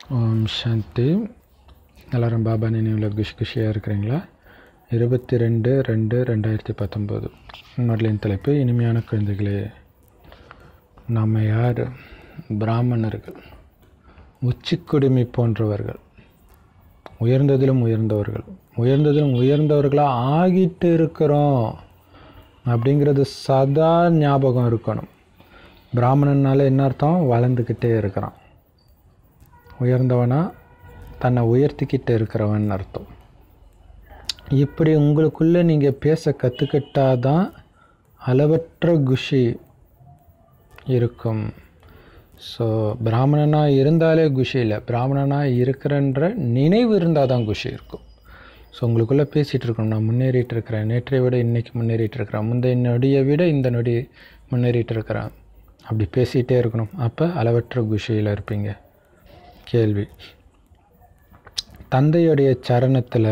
ஓம் சாந்தி எல்லாரும் பாபா நினைவில் குஷ் குஷியாக இருக்கிறீங்களா இருபத்தி ரெண்டு ரெண்டு ரெண்டாயிரத்தி பத்தொம்போது முன்னாடியின் தலைப்பு இனிமையான குழந்தைகளே நாம் யார் பிராமணர்கள் உச்சிக்குடுமி போன்றவர்கள் உயர்ந்ததிலும் உயர்ந்தவர்கள் உயர்ந்ததிலும் உயர்ந்தவர்களாக ஆகிட்டு இருக்கிறோம் அப்படிங்கிறது சதா ஞாபகம் இருக்கணும் பிராமணனால என்ன அர்த்தம் வளர்ந்துக்கிட்டே இருக்கிறான் உயர்ந்தவனா தன்னை உயர்த்திக்கிட்டு இருக்கிறவன் அர்த்தம் இப்படி உங்களுக்குள்ளே நீங்கள் பேச கற்றுக்கிட்டாதான் அளவற்ற குஷி இருக்கும் ஸோ பிராமணனாக இருந்தாலே குஷி இல்லை பிராமணனாக இருக்கிறன்ற நினைவு இருந்தால் தான் குஷி இருக்கும் ஸோ உங்களுக்குள்ளே பேசிகிட்டு இருக்கணும் நான் முன்னேறிட்டு இருக்கிறேன் நேற்றை விட இன்றைக்கி முன்னேறிட்டு இருக்கிறேன் முந்தைய நொடியை விட இந்த நொடி முன்னேறிட்டு இருக்கிறேன் அப்படி பேசிகிட்டே இருக்கணும் அப்போ அளவற்ற குஷியில் இருப்பீங்க கேள்வி தந்தையுடைய சரணத்தில்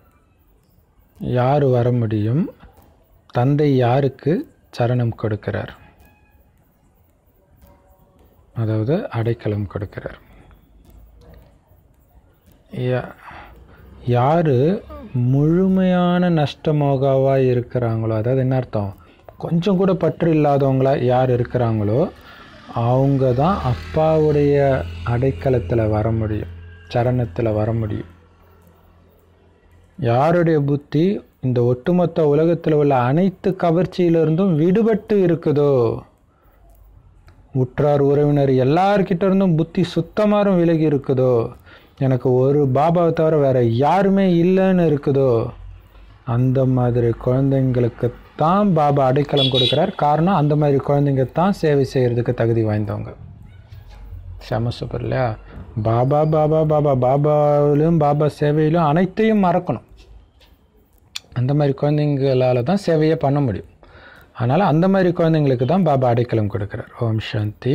யார் வர முடியும் தந்தை யாருக்கு சரணம் கொடுக்கிறார் அதாவது அடைக்கலம் கொடுக்கிறார் யார் முழுமையான நஷ்டமோகாவாக இருக்கிறாங்களோ அதாவது என்ன அர்த்தம் கொஞ்சம் கூட பற்று இல்லாதவங்களா யார் இருக்கிறாங்களோ அவங்க தான் அப்பாவுடைய அடைக்கலத்தில் வர முடியும் சரணத்தில் வர முடியும் யாருடைய புத்தி இந்த ஒட்டுமொத்த உலகத்தில் உள்ள அனைத்து கவர்ச்சியிலிருந்தும் விடுபட்டு இருக்குதோ உற்றார் உறவினர் எல்லார்கிட்ட இருந்தும் புத்தி சுத்தமாக விலகி இருக்குதோ எனக்கு ஒரு பாபாவை தவிர வேற யாருமே இல்லைன்னு இருக்குதோ அந்த மாதிரி குழந்தைங்களுக்கு தான் பாபா அடைக்கலம் கொடுக்குறார் காரணம் அந்த மாதிரி குழந்தைங்க தான் சேவை செய்கிறதுக்கு தகுதி வாய்ந்தவங்க செம சூப்பர் இல்லையா பாபா பாபா பாபா பாபாவிலும் பாபா சேவையிலும் அனைத்தையும் மறக்கணும் அந்த மாதிரி குழந்தைங்களால் தான் சேவையை பண்ண முடியும் அதனால் அந்த மாதிரி குழந்தைங்களுக்கு தான் பாபா அடைக்கலம் கொடுக்குறார் ஓம் சாந்தி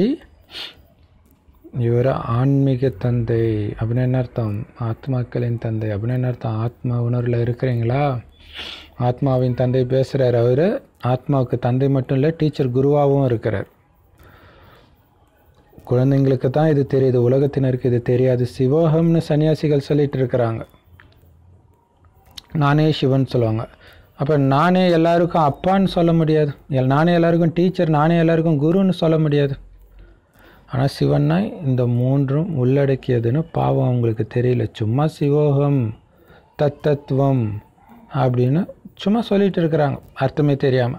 இவர் ஆன்மீக தந்தை அப்படின்னு என்ன அர்த்தம் ஆத்மாக்களின் தந்தை அப்படின்னு என்ன அர்த்தம் ஆத்மா உணர்வில் இருக்கிறீங்களா ஆத்மாவின் தந்தை பேசுகிறார் அவர் ஆத்மாவுக்கு தந்தை மட்டும் இல்லை டீச்சர் குருவாகவும் இருக்கிறார் குழந்தைங்களுக்கு தான் இது தெரியுது உலகத்தினருக்கு இது தெரியாது சிவோகம்னு சன்னியாசிகள் சொல்லிட்டு இருக்கிறாங்க நானே சிவன் சொல்லுவாங்க அப்போ நானே எல்லாருக்கும் அப்பான்னு சொல்ல முடியாது நானே எல்லாருக்கும் டீச்சர் நானே எல்லாருக்கும் குருன்னு சொல்ல முடியாது ஆனால் சிவன்னா இந்த மூன்றும் உள்ளடக்கியதுன்னு பாவம் அவங்களுக்கு தெரியல சும்மா சிவோகம் தத்தத்துவம் அப்படின்னு சும்மா சொல்லிட்டு இருக்கிறாங்க அர்த்தமே தெரியாமல்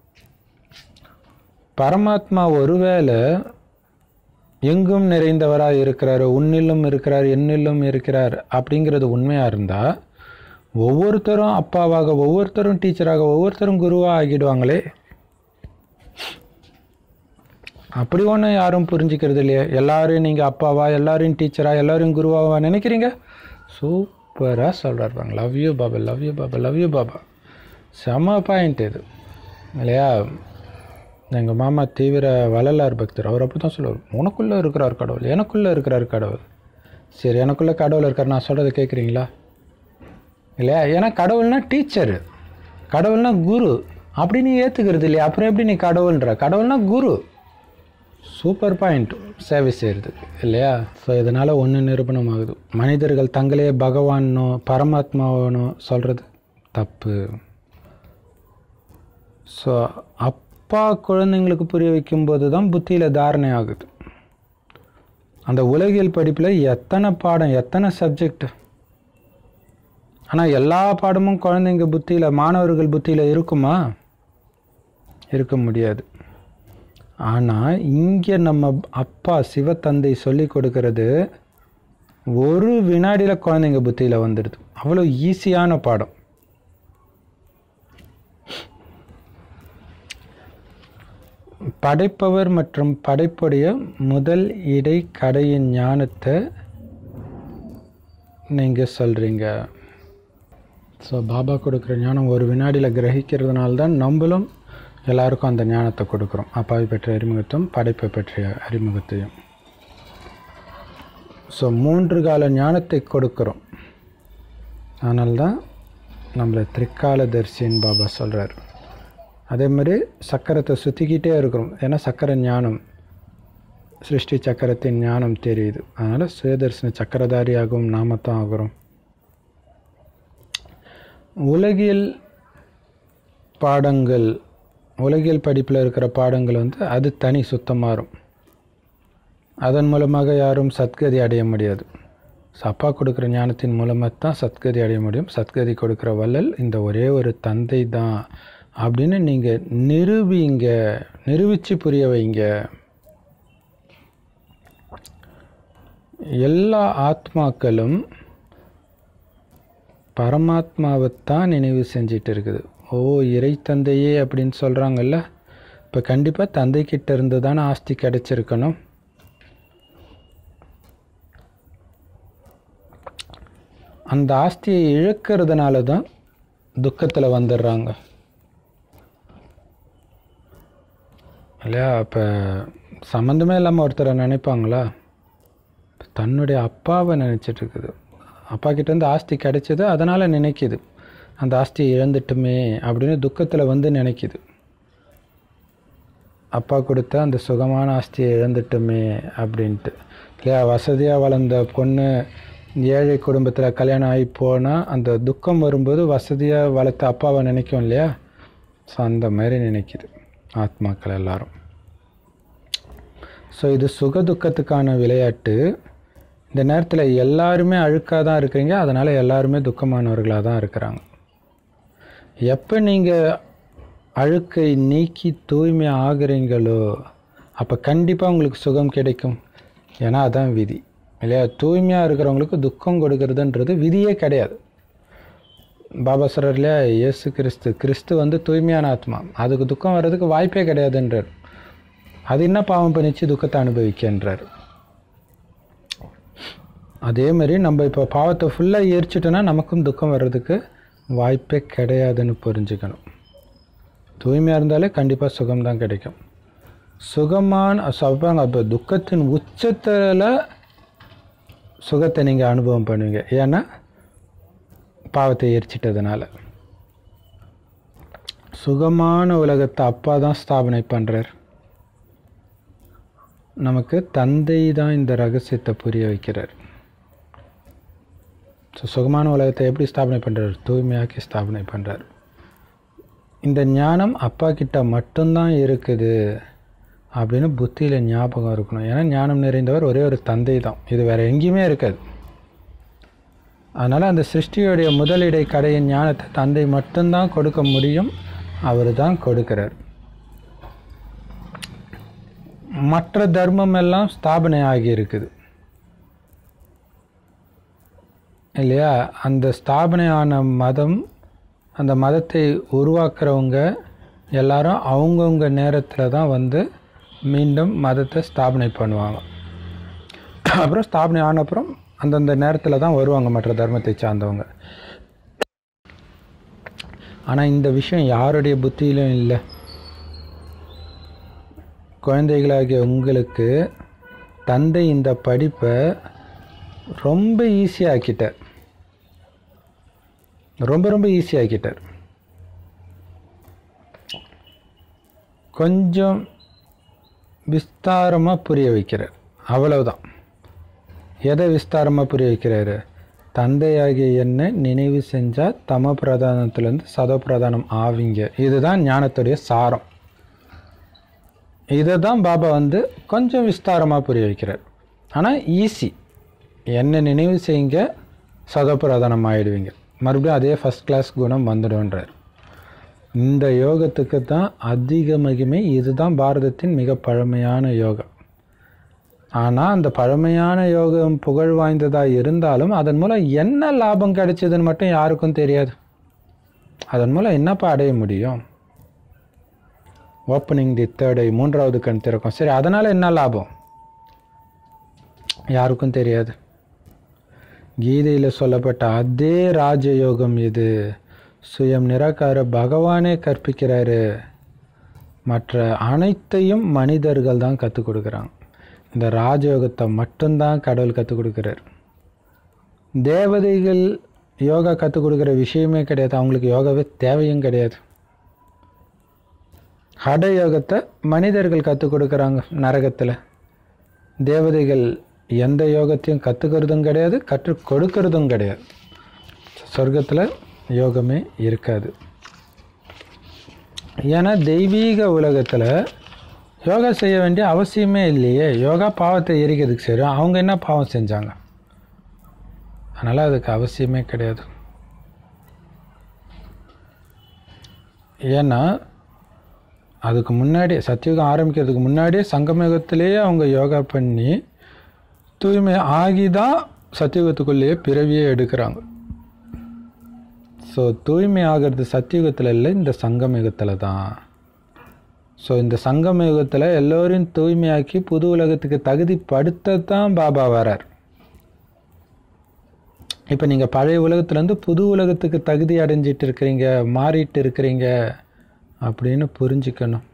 பரமாத்மா ஒருவேளை எங்கும் நிறைந்தவராக இருக்கிறார் உன்னிலும் இருக்கிறார் என்னிலும் இருக்கிறார் அப்படிங்கிறது உண்மையாக இருந்தால் ஒவ்வொருத்தரும் அப்பாவாக ஒவ்வொருத்தரும் டீச்சராக ஒவ்வொருத்தரும் குருவாக ஆகிடுவாங்களே அப்படி ஒன்றும் யாரும் புரிஞ்சுக்கிறது இல்லையே எல்லாரையும் நீங்கள் அப்பாவா எல்லாரையும் டீச்சரா எல்லாரையும் குருவாவா நினைக்கிறீங்க சூப்பராக சொல்கிறாருப்பாங்க love you Baba love you Baba love you Baba செம பாயிண்ட் இது இல்லையா எங்கள் மாமா தீவிர வள்ளலார் பக்தர் அவர் அப்படி தான் சொல்லுவார் உனக்குள்ளே இருக்கிறார் கடவுள் எனக்குள்ளே இருக்கிறார் கடவுள் சரி எனக்குள்ளே கடவுள் இருக்கார் நான் சொல்கிறத கேட்குறீங்களா இல்லையா ஏன்னா கடவுள்னா டீச்சரு கடவுள்னா குரு அப்படி நீ ஏற்றுக்கிறது இல்லையா அப்புறம் எப்படி நீ கடவுள்ன்ற கடவுள்னா குரு சூப்பர் பாயிண்ட் சேவை செய்கிறதுக்கு இல்லையா ஸோ இதனால் ஒன்று நிரூபணம் ஆகுது மனிதர்கள் தங்களே பகவானோ பரமாத்மாவனோ சொல்கிறது தப்பு ஸோ அப்பா குழந்தைங்களுக்கு புரிய வைக்கும்போது தான் புத்தியில் தாரணை ஆகுது அந்த உலகியல் படிப்பில் எத்தனை பாடம் எத்தனை சப்ஜெக்ட் ஆனால் எல்லா பாடமும் குழந்தைங்க புத்தியில் மாணவர்கள் புத்தியில் இருக்குமா இருக்க முடியாது ஆனால் இங்கே நம்ம அப்பா சிவத்தந்தை சொல்லி கொடுக்கறது ஒரு வினாடியில் குழந்தைங்க புத்தியில் வந்துடுது அவ்வளோ ஈஸியான பாடம் படைப்பவர் மற்றும் படைப்புடைய முதல் இடை கடையின் ஞானத்தை நீங்கள் சொல்கிறீங்க ஸோ பாபா கொடுக்குற ஞானம் ஒரு வினாடியில் கிரகிக்கிறதுனால தான் நம்மளும் எல்லாருக்கும் அந்த ஞானத்தை கொடுக்குறோம் அப்பாவை பற்றிய அறிமுகத்தையும் படைப்பை பற்றிய அறிமுகத்தையும் ஸோ மூன்று கால ஞானத்தை கொடுக்குறோம் அதனால்தான் நம்மளை திரிக்கால தரிசின்னு பாபா சொல்கிறார் அதே மாதிரி சக்கரத்தை சுற்றிக்கிட்டே இருக்கிறோம் ஏன்னா சக்கரை ஞானம் சிருஷ்டி சக்கரத்தின் ஞானம் தெரியுது அதனால் சுயதர்சன சக்கரதாரியாகவும் நாமத்தான் ஆகிறோம் உலகியல் பாடங்கள் உலகியல் படிப்பில் இருக்கிற பாடங்கள் வந்து அது தனி சுத்தமாறும் அதன் மூலமாக யாரும் சத்கதி அடைய முடியாது ஸோ அப்பா கொடுக்குற ஞானத்தின் மூலமாக தான் சத்கதி அடைய முடியும் சத்கதி கொடுக்குற வள்ளல் இந்த ஒரே ஒரு தந்தை தான் அப்படின்னு நீங்கள் நிரூபிங்க நிரூபித்து புரிய வைங்க எல்லா ஆத்மாக்களும் பரமாத்மாவைத்தான் நினைவு செஞ்சிட்டு இருக்குது ஓ இறை தந்தையே அப்படின்னு சொல்கிறாங்கல்ல இப்போ கண்டிப்பாக தந்தைக்கிட்ட இருந்து தானே ஆஸ்தி கிடைச்சிருக்கணும் அந்த ஆஸ்தியை இழக்கிறதுனால தான் துக்கத்தில் வந்துடுறாங்க இல்லையா அப்போ சம்மந்தமே இல்லாமல் ஒருத்தரை நினைப்பாங்களா தன்னுடைய அப்பாவை நினச்சிட்டு இருக்குது அப்பா கிட்டேருந்து ஆஸ்தி கிடைச்சது அதனால் நினைக்கிது அந்த ஆஸ்தியை இழந்துட்டுமே அப்படின்னு துக்கத்தில் வந்து நினைக்கிது அப்பா கொடுத்த அந்த சுகமான ஆஸ்தியை இழந்துட்டுமே அப்படின்ட்டு இல்லையா வசதியாக வளர்ந்த பொண்ணு ஏழை குடும்பத்தில் கல்யாணம் ஆகி போனால் அந்த துக்கம் வரும்போது வசதியாக வளர்த்த அப்பாவை நினைக்கும் இல்லையா ஸோ அந்த மாதிரி நினைக்கிது ஆத்மாக்கள் எல்லாரும் ஸோ இது சுக துக்கத்துக்கான விளையாட்டு இந்த நேரத்தில் எல்லாருமே அழுக்காக தான் இருக்கிறீங்க அதனால் எல்லாருமே துக்கமானவர்களாக தான் இருக்கிறாங்க எப்போ நீங்கள் அழுக்கை நீக்கி தூய்மை ஆகுறீங்களோ அப்போ கண்டிப்பாக உங்களுக்கு சுகம் கிடைக்கும் ஏன்னா அதான் விதி இல்லையா தூய்மையாக இருக்கிறவங்களுக்கு துக்கம் கொடுக்கறதுன்றது விதியே கிடையாது பாபா சொல்கிறார் இல்லையா இயேசு கிறிஸ்து கிறிஸ்து வந்து தூய்மையான ஆத்மா அதுக்கு துக்கம் வர்றதுக்கு வாய்ப்பே கிடையாதுன்றார் அது என்ன பாவம் பண்ணிச்சு துக்கத்தை அனுபவிக்கின்றார் அதே மாதிரி நம்ம இப்போ பாவத்தை ஃபுல்லாக எரிச்சிட்டோன்னா நமக்கும் துக்கம் வர்றதுக்கு வாய்ப்பே கிடையாதுன்னு புரிஞ்சுக்கணும் தூய்மையாக இருந்தாலே கண்டிப்பாக சுகம்தான் கிடைக்கும் சுகமான சொல்கிறாங்க அப்போ துக்கத்தின் உச்சத்தில் சுகத்தை நீங்கள் அனுபவம் பண்ணுவீங்க ஏன்னா பாவத்தை எரிச்சிட்டதுனால சுகமான உலகத்தை அப்பா தான் ஸ்தாபனை பண்ணுறார் நமக்கு தந்தை தான் இந்த ரகசியத்தை புரிய வைக்கிறார் ஸோ சுகமான உலகத்தை எப்படி ஸ்தாபனை பண்ணுறார் தூய்மையாக்கி ஸ்தாபனை பண்ணுறார் இந்த ஞானம் அப்பா கிட்ட மட்டும்தான் இருக்குது அப்படின்னு புத்தியில் ஞாபகம் இருக்கணும் ஏன்னா ஞானம் நிறைந்தவர் ஒரே ஒரு தந்தை தான் இது வேறு எங்கேயுமே இருக்காது அதனால் அந்த சிருஷ்டியுடைய முதலிடை கடையின் ஞானத்தை தந்தை மட்டும்தான் கொடுக்க முடியும் அவர் தான் கொடுக்கிறார் மற்ற தர்மம் எல்லாம் ஸ்தாபனை ஆகி இருக்குது இல்லையா அந்த ஸ்தாபனை ஆன மதம் அந்த மதத்தை உருவாக்குறவங்க எல்லாரும் அவங்கவுங்க நேரத்தில் தான் வந்து மீண்டும் மதத்தை ஸ்தாபனை பண்ணுவாங்க அப்புறம் ஸ்தாபனை ஆன அப்புறம் அந்தந்த நேரத்தில் தான் வருவாங்க மற்ற தர்மத்தை சார்ந்தவங்க ஆனால் இந்த விஷயம் யாருடைய புத்தியிலும் இல்லை குழந்தைகளாகிய உங்களுக்கு தந்தை இந்த படிப்பை ரொம்ப ஈஸியாக்கிட்டார் ரொம்ப ரொம்ப ஈஸியாக்கிட்டார் கொஞ்சம் விஸ்தாரமாக புரிய வைக்கிறார் அவ்வளவுதான் எதை விஸ்தாரமாக புரிய வைக்கிறாரு தந்தையாகிய என்ன நினைவு செஞ்சால் தம பிரதானத்துலேருந்து சதோ பிரதானம் ஆவீங்க இதுதான் ஞானத்துடைய சாரம் இதை தான் பாபா வந்து கொஞ்சம் விஸ்தாரமாக புரிய வைக்கிறார் ஆனால் ஈஸி என்ன நினைவு செய்யுங்க சதப்பிரதானம் ஆகிடுவீங்க மறுபடியும் அதே ஃபஸ்ட் கிளாஸ் குணம் வந்துடும்ன்றார் இந்த யோகத்துக்கு தான் அதிக மகிமை இதுதான் பாரதத்தின் மிக பழமையான யோகம் ஆனால் அந்த பழமையான யோகம் புகழ் வாய்ந்ததாக இருந்தாலும் அதன் மூலம் என்ன லாபம் கிடைச்சதுன்னு மட்டும் யாருக்கும் தெரியாது அதன் மூலம் என்னப்பா அடைய முடியும் ஓப்பனிங் தி தேர்ட் ஐ மூன்றாவது கண் திறக்கும் சரி அதனால் என்ன லாபம் யாருக்கும் தெரியாது கீதையில் சொல்லப்பட்ட அதே ராஜயோகம் இது சுயம் நிராகார பகவானே கற்பிக்கிறாரு மற்ற அனைத்தையும் மனிதர்கள் தான் கற்றுக் கொடுக்குறாங்க இந்த ராஜயோகத்தை மட்டும்தான் கடவுள் கற்றுக் கொடுக்குறார் தேவதைகள் யோகா கற்றுக் கொடுக்குற விஷயமே கிடையாது அவங்களுக்கு யோகாவே தேவையும் கிடையாது ஹட யோகத்தை மனிதர்கள் கற்றுக் கொடுக்குறாங்க நரகத்தில் தேவதைகள் எந்த யோகத்தையும் கற்றுக்கிறதும் கிடையாது கற்றுக் கொடுக்கறதும் கிடையாது சொர்க்கத்தில் யோகமே இருக்காது ஏன்னா தெய்வீக உலகத்தில் யோகா செய்ய வேண்டிய அவசியமே இல்லையே யோகா பாவத்தை எரிக்கிறதுக்கு செய்கிறோம் அவங்க என்ன பாவம் செஞ்சாங்க அதனால் அதுக்கு அவசியமே கிடையாது ஏன்னா அதுக்கு முன்னாடி சத்தியுகம் ஆரம்பிக்கிறதுக்கு முன்னாடியே சங்கமயுகத்திலேயே அவங்க யோகா பண்ணி தூய்மை ஆகி தான் சத்தியுகத்துக்குள்ளேயே பிறவியே எடுக்கிறாங்க ஸோ தூய்மை ஆகிறது சத்தியுகத்தில் இல்லை இந்த சங்கமயுகத்தில் தான் ஸோ இந்த சங்கமயுகத்தில் எல்லோரையும் தூய்மையாக்கி புது உலகத்துக்கு தகுதிப்படுத்தத்தான் பாபா வரார் இப்போ நீங்கள் பழைய உலகத்துலேருந்து புது உலகத்துக்கு தகுதி அடைஞ்சிட்டு இருக்கிறீங்க மாறிட்டு இருக்கிறீங்க அப்படின்னு புரிஞ்சுக்கணும்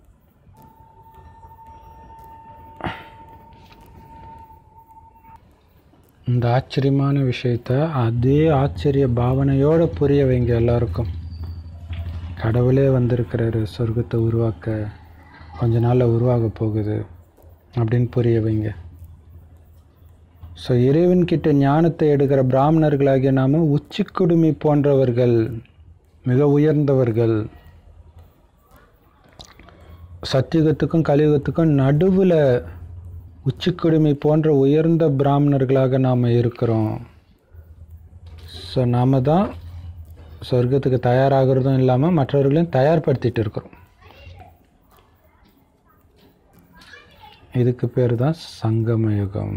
இந்த ஆச்சரியமான விஷயத்த அதே ஆச்சரிய பாவனையோடு புரிய வைங்க எல்லாருக்கும் கடவுளே வந்திருக்கிறாரு சொர்க்கத்தை உருவாக்க கொஞ்ச நாளில் உருவாக போகுது அப்படின்னு புரிய வைங்க ஸோ இறைவன்கிட்ட ஞானத்தை எடுக்கிற பிராமணர்களாகிய நாம உச்சி குடுமி போன்றவர்கள் மிக உயர்ந்தவர்கள் சத்தியுகத்துக்கும் கலியுகத்துக்கும் நடுவில் உச்சிக்குடுமி போன்ற உயர்ந்த பிராமணர்களாக நாம் இருக்கிறோம் ஸோ நாம் தான் சொர்க்கத்துக்கு தயாராகிறதும் இல்லாமல் மற்றவர்களையும் தயார்படுத்திட்டு இருக்கிறோம் இதுக்கு பேர் தான் சங்கம யுகம்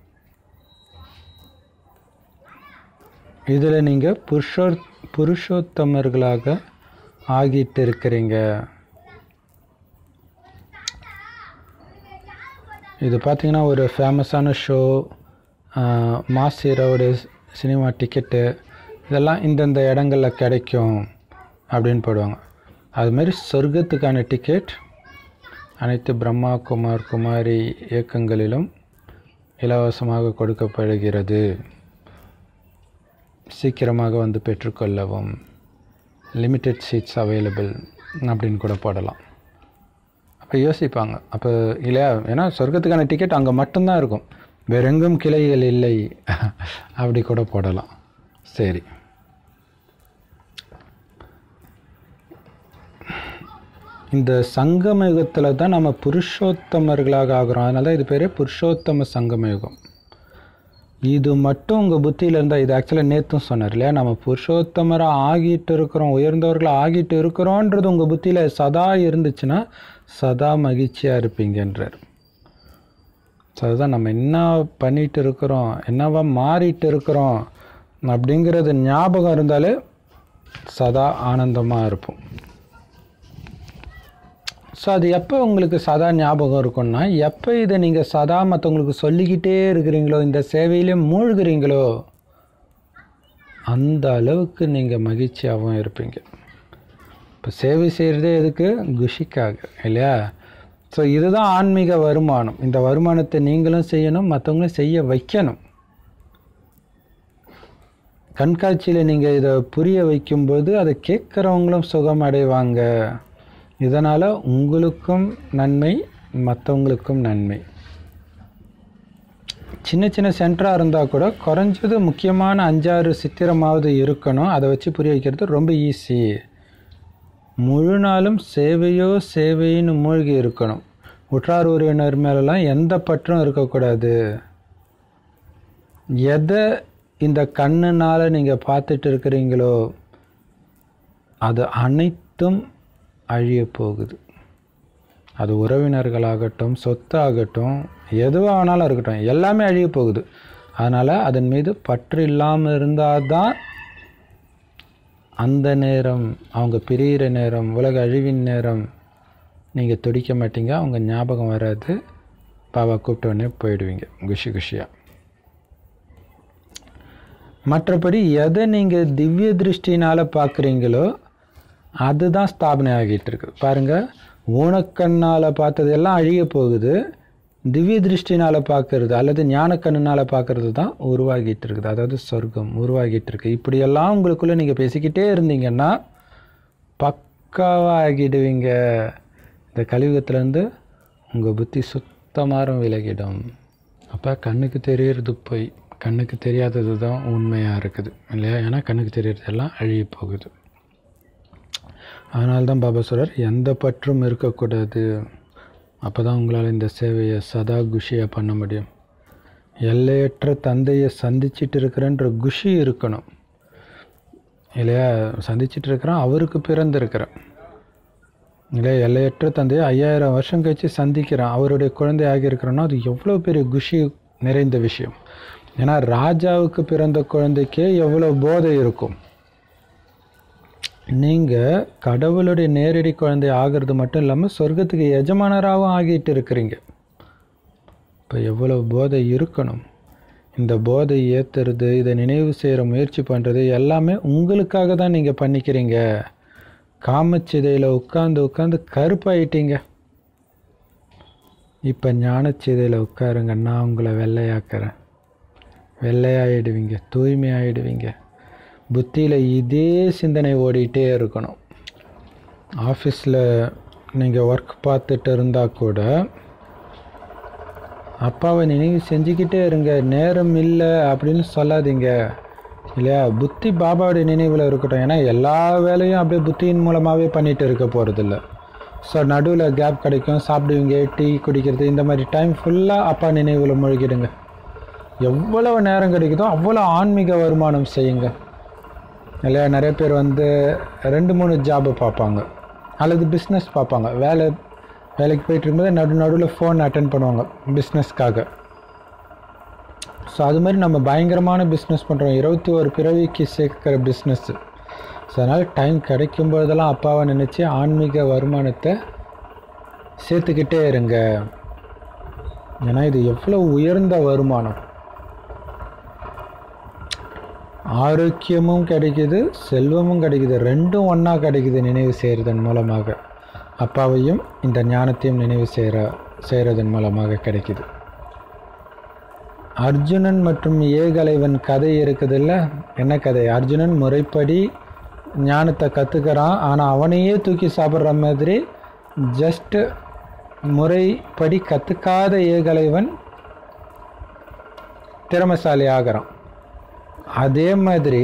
இதில் நீங்கள் புருஷோ புருஷோத்தமர்களாக ஆகிட்டு இருக்கிறீங்க இது பார்த்தீங்கன்னா ஒரு ஃபேமஸான ஷோ மாஸ் ஹீரோவோட சினிமா டிக்கெட்டு இதெல்லாம் இந்தந்த இடங்களில் கிடைக்கும் அப்படின்னு போடுவாங்க அதுமாரி சொர்க்கத்துக்கான டிக்கெட் அனைத்து பிரம்மா குமார் குமாரி இயக்கங்களிலும் இலவசமாக கொடுக்கப்படுகிறது சீக்கிரமாக வந்து பெற்றுக்கொள்ளவும் லிமிட்டெட் சீட்ஸ் அவைலபிள் அப்படின்னு கூட போடலாம் அப்போ யோசிப்பாங்க அப்போ இல்லையா ஏன்னா சொர்க்கத்துக்கான டிக்கெட் அங்கே மட்டும்தான் இருக்கும் வேறெங்கும் கிளைகள் இல்லை அப்படி கூட போடலாம் சரி இந்த சங்கம யுகத்தில் தான் நம்ம புருஷோத்தமர்களாக ஆகிறோம் அதனால தான் இது பேர் புருஷோத்தம சங்கம யுகம் இது மட்டும் உங்கள் புத்தியில் இருந்தால் இது ஆக்சுவலாக நேற்றும் சொன்னார் இல்லையா நம்ம புருஷோத்தமராக ஆகிட்டு இருக்கிறோம் உயர்ந்தவர்களாக ஆகிட்டு இருக்கிறோன்றது உங்கள் புத்தியில் சதா இருந்துச்சுன்னா சதா மகிழ்ச்சியாக இருப்பீங்கன்றார் ஸோ அதுதான் நம்ம என்ன பண்ணிட்டு இருக்கிறோம் என்னவா மாறிட்டு இருக்கிறோம் அப்படிங்கிறது ஞாபகம் இருந்தாலே சதா ஆனந்தமாக இருப்போம் ஸோ அது எப்போ உங்களுக்கு சதா ஞாபகம் இருக்கும்னா எப்போ இதை நீங்கள் சதா மற்றவங்களுக்கு சொல்லிக்கிட்டே இருக்கிறீங்களோ இந்த சேவையிலே மூழ்கிறீங்களோ அந்த அளவுக்கு நீங்கள் மகிழ்ச்சியாகவும் இருப்பீங்க இப்போ சேவை செய்கிறதே எதுக்கு குஷிக்காக இல்லையா ஸோ இதுதான் ஆன்மீக வருமானம் இந்த வருமானத்தை நீங்களும் செய்யணும் மற்றவங்களும் செய்ய வைக்கணும் கண்காட்சியில் நீங்கள் இதை புரிய வைக்கும்போது அதை கேட்குறவங்களும் சுகம் அடைவாங்க இதனால் உங்களுக்கும் நன்மை மற்றவங்களுக்கும் நன்மை சின்ன சின்ன சென்டராக இருந்தால் கூட குறைஞ்சது முக்கியமான அஞ்சாறு சித்திரமாவது இருக்கணும் அதை வச்சு புரிய வைக்கிறது ரொம்ப ஈஸி முழு நாளும் சேவையோ சேவைன்னு மூழ்கி இருக்கணும் உற்றார் உறவினர் மேலெல்லாம் எந்த பற்றும் இருக்கக்கூடாது எதை இந்த கண்ணுனால் நீங்கள் பார்த்துட்டு இருக்கிறீங்களோ அது அனைத்தும் அழிய போகுது அது உறவினர்களாகட்டும் சொத்தாகட்டும் எதுவாக வேணாலும் இருக்கட்டும் எல்லாமே அழிய போகுது அதனால் அதன் மீது பற்று இல்லாமல் இருந்தால் தான் அந்த நேரம் அவங்க பிரியிற நேரம் உலக அழிவின் நேரம் நீங்கள் துடிக்க மாட்டீங்க அவங்க ஞாபகம் வராது பாபா கூப்பிட்டோடனே போயிடுவீங்க குஷி குஷியாக மற்றபடி எதை நீங்கள் திவ்ய திருஷ்டினால் பார்க்குறீங்களோ அதுதான் ஸ்தாபனை ஆகிட்டு இருக்கு பாருங்கள் ஊனக்கண்ணால் பார்த்தது எல்லாம் அழிய போகுது திவ்ய திருஷ்டினால் பார்க்கறது அல்லது ஞானக்கண்ணுனால் பார்க்கறது தான் உருவாகிட்டு இருக்குது அதாவது சொர்க்கம் உருவாகிட்டு இருக்கு இப்படியெல்லாம் உங்களுக்குள்ளே நீங்கள் பேசிக்கிட்டே இருந்தீங்கன்னா பக்காவாக ஆகிடுவீங்க இந்த கலியுகத்துலேருந்து உங்கள் புத்தி சுத்த மொத்தமாரும் விலகிடும் அப்போ கண்ணுக்கு தெரியறது போய் கண்ணுக்கு தெரியாதது தான் உண்மையாக இருக்குது இல்லையா ஏன்னா கண்ணுக்கு தெரியறது எல்லாம் அழுகி போகுது அதனால தான் பாபா சொல்கிறார் எந்த பற்றும் இருக்கக்கூடாது அப்போ தான் உங்களால் இந்த சேவையை சதா குஷியாக பண்ண முடியும் எல்லையற்ற தந்தையை சந்திச்சிட்டு இருக்கிறேன்ற குஷி இருக்கணும் இல்லையா சந்திச்சிட்டு இருக்கிறான் அவருக்கு பிறந்திருக்கிறேன் இல்லையா எல்லையற்ற தந்தையை ஐயாயிரம் வருஷம் கழிச்சு சந்திக்கிறான் அவருடைய குழந்தை ஆகியிருக்கிறோன்னா அது எவ்வளோ பெரிய குஷி நிறைந்த விஷயம் ஏன்னா ராஜாவுக்கு பிறந்த குழந்தைக்கே எவ்வளோ போதை இருக்கும் நீங்கள் கடவுளுடைய நேரடி குழந்தை ஆகிறது மட்டும் இல்லாமல் சொர்க்கத்துக்கு எஜமானராகவும் ஆகிட்டு இருக்கிறீங்க இப்போ எவ்வளோ போதை இருக்கணும் இந்த போதை ஏற்றுறது இதை நினைவு செய்கிற முயற்சி பண்ணுறது எல்லாமே உங்களுக்காக தான் நீங்கள் பண்ணிக்கிறீங்க காமச்சிதையில் உட்காந்து உட்காந்து கருப்பாயிட்டீங்க இப்போ ஞானச்சிதையில் உட்காருங்க நான் உங்களை வெள்ளையாக்குறேன் வெள்ளையாயிடுவீங்க தூய்மையாயிடுவீங்க புத்தியில் இதே சிந்தனை ஓடிட்டே இருக்கணும் ஆஃபீஸில் நீங்கள் ஒர்க் பார்த்துட்டு இருந்தால் கூட அப்பாவை நினைவு செஞ்சுக்கிட்டே இருங்க நேரம் இல்லை அப்படின்னு சொல்லாதீங்க இல்லையா புத்தி பாபாவுடைய நினைவில் இருக்கட்டும் ஏன்னா எல்லா வேலையும் அப்படியே புத்தியின் மூலமாகவே பண்ணிட்டு இருக்க போகிறதில்ல ஸோ நடுவில் கேப் கிடைக்கும் சாப்பிடுவீங்க டீ குடிக்கிறது இந்த மாதிரி டைம் ஃபுல்லாக அப்பா நினைவில் மூழ்கிடுங்க எவ்வளவு நேரம் கிடைக்குதோ அவ்வளோ ஆன்மீக வருமானம் செய்யுங்க இல்லையா நிறைய பேர் வந்து ரெண்டு மூணு ஜாபு பார்ப்பாங்க அல்லது பிஸ்னஸ் பார்ப்பாங்க வேலை வேலைக்கு போயிட்டு இருக்கும்போது நடு நடுவில் ஃபோன் அட்டன் பண்ணுவாங்க பிஸ்னஸ்க்காக ஸோ அது மாதிரி நம்ம பயங்கரமான பிஸ்னஸ் பண்ணுறோம் இருபத்தி ஒரு பிறவிக்கு சேர்க்குற பிஸ்னஸ்ஸு ஸோ அதனால் டைம் கிடைக்கும் போதெல்லாம் அப்பாவை நினச்சி ஆன்மீக வருமானத்தை சேர்த்துக்கிட்டே இருங்க ஏன்னா இது எவ்வளோ உயர்ந்த வருமானம் ஆரோக்கியமும் கிடைக்குது செல்வமும் கிடைக்குது ரெண்டும் ஒன்றா கிடைக்குது நினைவு செய்கிறதன் மூலமாக அப்பாவையும் இந்த ஞானத்தையும் நினைவு செய்கிற செய்கிறதன் மூலமாக கிடைக்குது அர்ஜுனன் மற்றும் ஏகலைவன் கதை இருக்குதுல்ல என்ன கதை அர்ஜுனன் முறைப்படி ஞானத்தை கற்றுக்கிறான் ஆனால் அவனையே தூக்கி சாப்பிட்ற மாதிரி ஜஸ்ட் முறைப்படி கற்றுக்காத ஏகலைவன் திறமசாலி ஆகிறான் அதே மாதிரி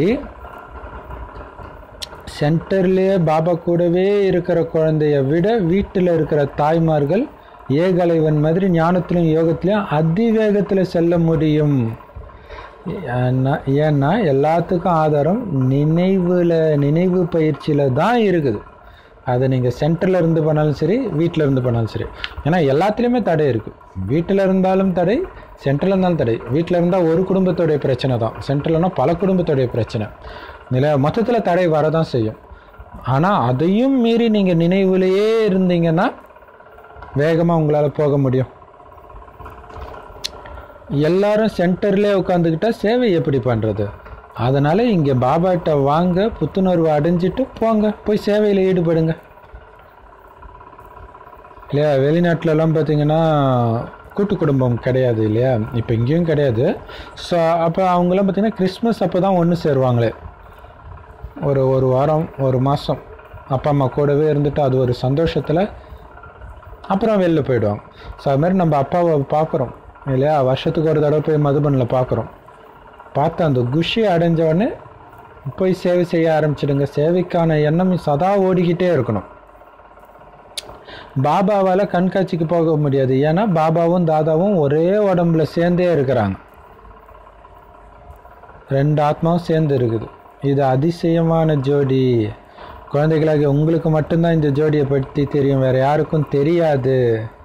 சென்டர்லேயே பாபா கூடவே இருக்கிற குழந்தைய விட வீட்டில் இருக்கிற தாய்மார்கள் ஏகலைவன் மாதிரி ஞானத்திலும் யோகத்திலையும் அதிவேகத்தில் செல்ல முடியும் ஏன்னா ஏன்னா எல்லாத்துக்கும் ஆதாரம் நினைவில் நினைவு பயிற்சியில் தான் இருக்குது அதை நீங்கள் சென்டரில் இருந்து பண்ணாலும் சரி வீட்டில் இருந்து பண்ணாலும் சரி ஏன்னா எல்லாத்துலேயுமே தடை இருக்குது வீட்டில் இருந்தாலும் தடை சென்டரில் இருந்தாலும் தடை வீட்டில் இருந்தால் ஒரு குடும்பத்துடைய பிரச்சனை தான் சென்டர்லனா பல குடும்பத்துடைய பிரச்சனை நில மொத்தத்தில் தடை வரதான் செய்யும் ஆனால் அதையும் மீறி நீங்கள் நினைவுலேயே இருந்தீங்கன்னா வேகமாக உங்களால் போக முடியும் எல்லாரும் சென்டர்லேயே உட்காந்துக்கிட்டா சேவை எப்படி பண்ணுறது அதனால் இங்கே பாபாட்ட வாங்க புத்துணர்வு அடைஞ்சிட்டு போங்க போய் சேவையில் ஈடுபடுங்க இல்லையா வெளிநாட்டிலலாம் பார்த்தீங்கன்னா கூட்டு குடும்பம் கிடையாது இல்லையா இப்போ இங்கேயும் கிடையாது ஸோ அப்போ அவங்களாம் பார்த்தீங்கன்னா கிறிஸ்மஸ் அப்போ தான் ஒன்று சேருவாங்களே ஒரு ஒரு வாரம் ஒரு மாதம் அப்பா அம்மா கூடவே இருந்துட்டு அது ஒரு சந்தோஷத்தில் அப்புறம் வெளில போயிடுவாங்க ஸோ அது மாதிரி நம்ம அப்பாவை பார்க்குறோம் இல்லையா வருஷத்துக்கு ஒரு தடவை போய் மதுபனில் பார்க்குறோம் பார்த்து அந்த குஷி அடைஞ்ச உடனே போய் சேவை செய்ய ஆரம்பிச்சிடுங்க சேவைக்கான எண்ணம் சதா ஓடிக்கிட்டே இருக்கணும் பாபாவால் கண்காட்சிக்கு போக முடியாது ஏன்னா பாபாவும் தாதாவும் ஒரே உடம்புல சேர்ந்தே இருக்கிறாங்க ரெண்டு ஆத்மாவும் சேர்ந்து இருக்குது இது அதிசயமான ஜோடி குழந்தைகளாக உங்களுக்கு மட்டும்தான் இந்த ஜோடியை பற்றி தெரியும் வேற யாருக்கும் தெரியாது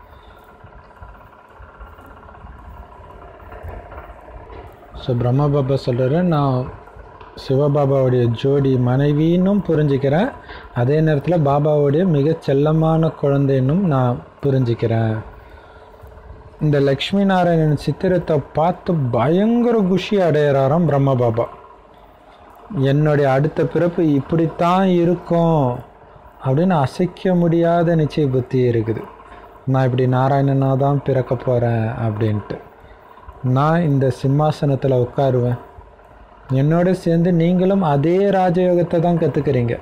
ஸோ பிரம்மா பாபா சொல்கிறாரு நான் சிவபாபாவுடைய ஜோடி மனைவின்னும் புரிஞ்சுக்கிறேன் அதே நேரத்தில் பாபாவுடைய மிக செல்லமான குழந்தைன்னும் நான் புரிஞ்சுக்கிறேன் இந்த லக்ஷ்மி நாராயணன் சித்திரத்தை பார்த்து பயங்கர குஷி அடையிறாராம் பிரம்ம பாபா என்னுடைய அடுத்த பிறப்பு இப்படித்தான் இருக்கும் அப்படின்னு அசைக்க முடியாத நிச்சய புத்தி இருக்குது நான் இப்படி நாராயணனாக தான் பிறக்க போகிறேன் அப்படின்ட்டு நான் இந்த சிம்மாசனத்தில் உட்காருவேன் என்னோட சேர்ந்து நீங்களும் அதே ராஜயோகத்தை தான் கற்றுக்கிறீங்க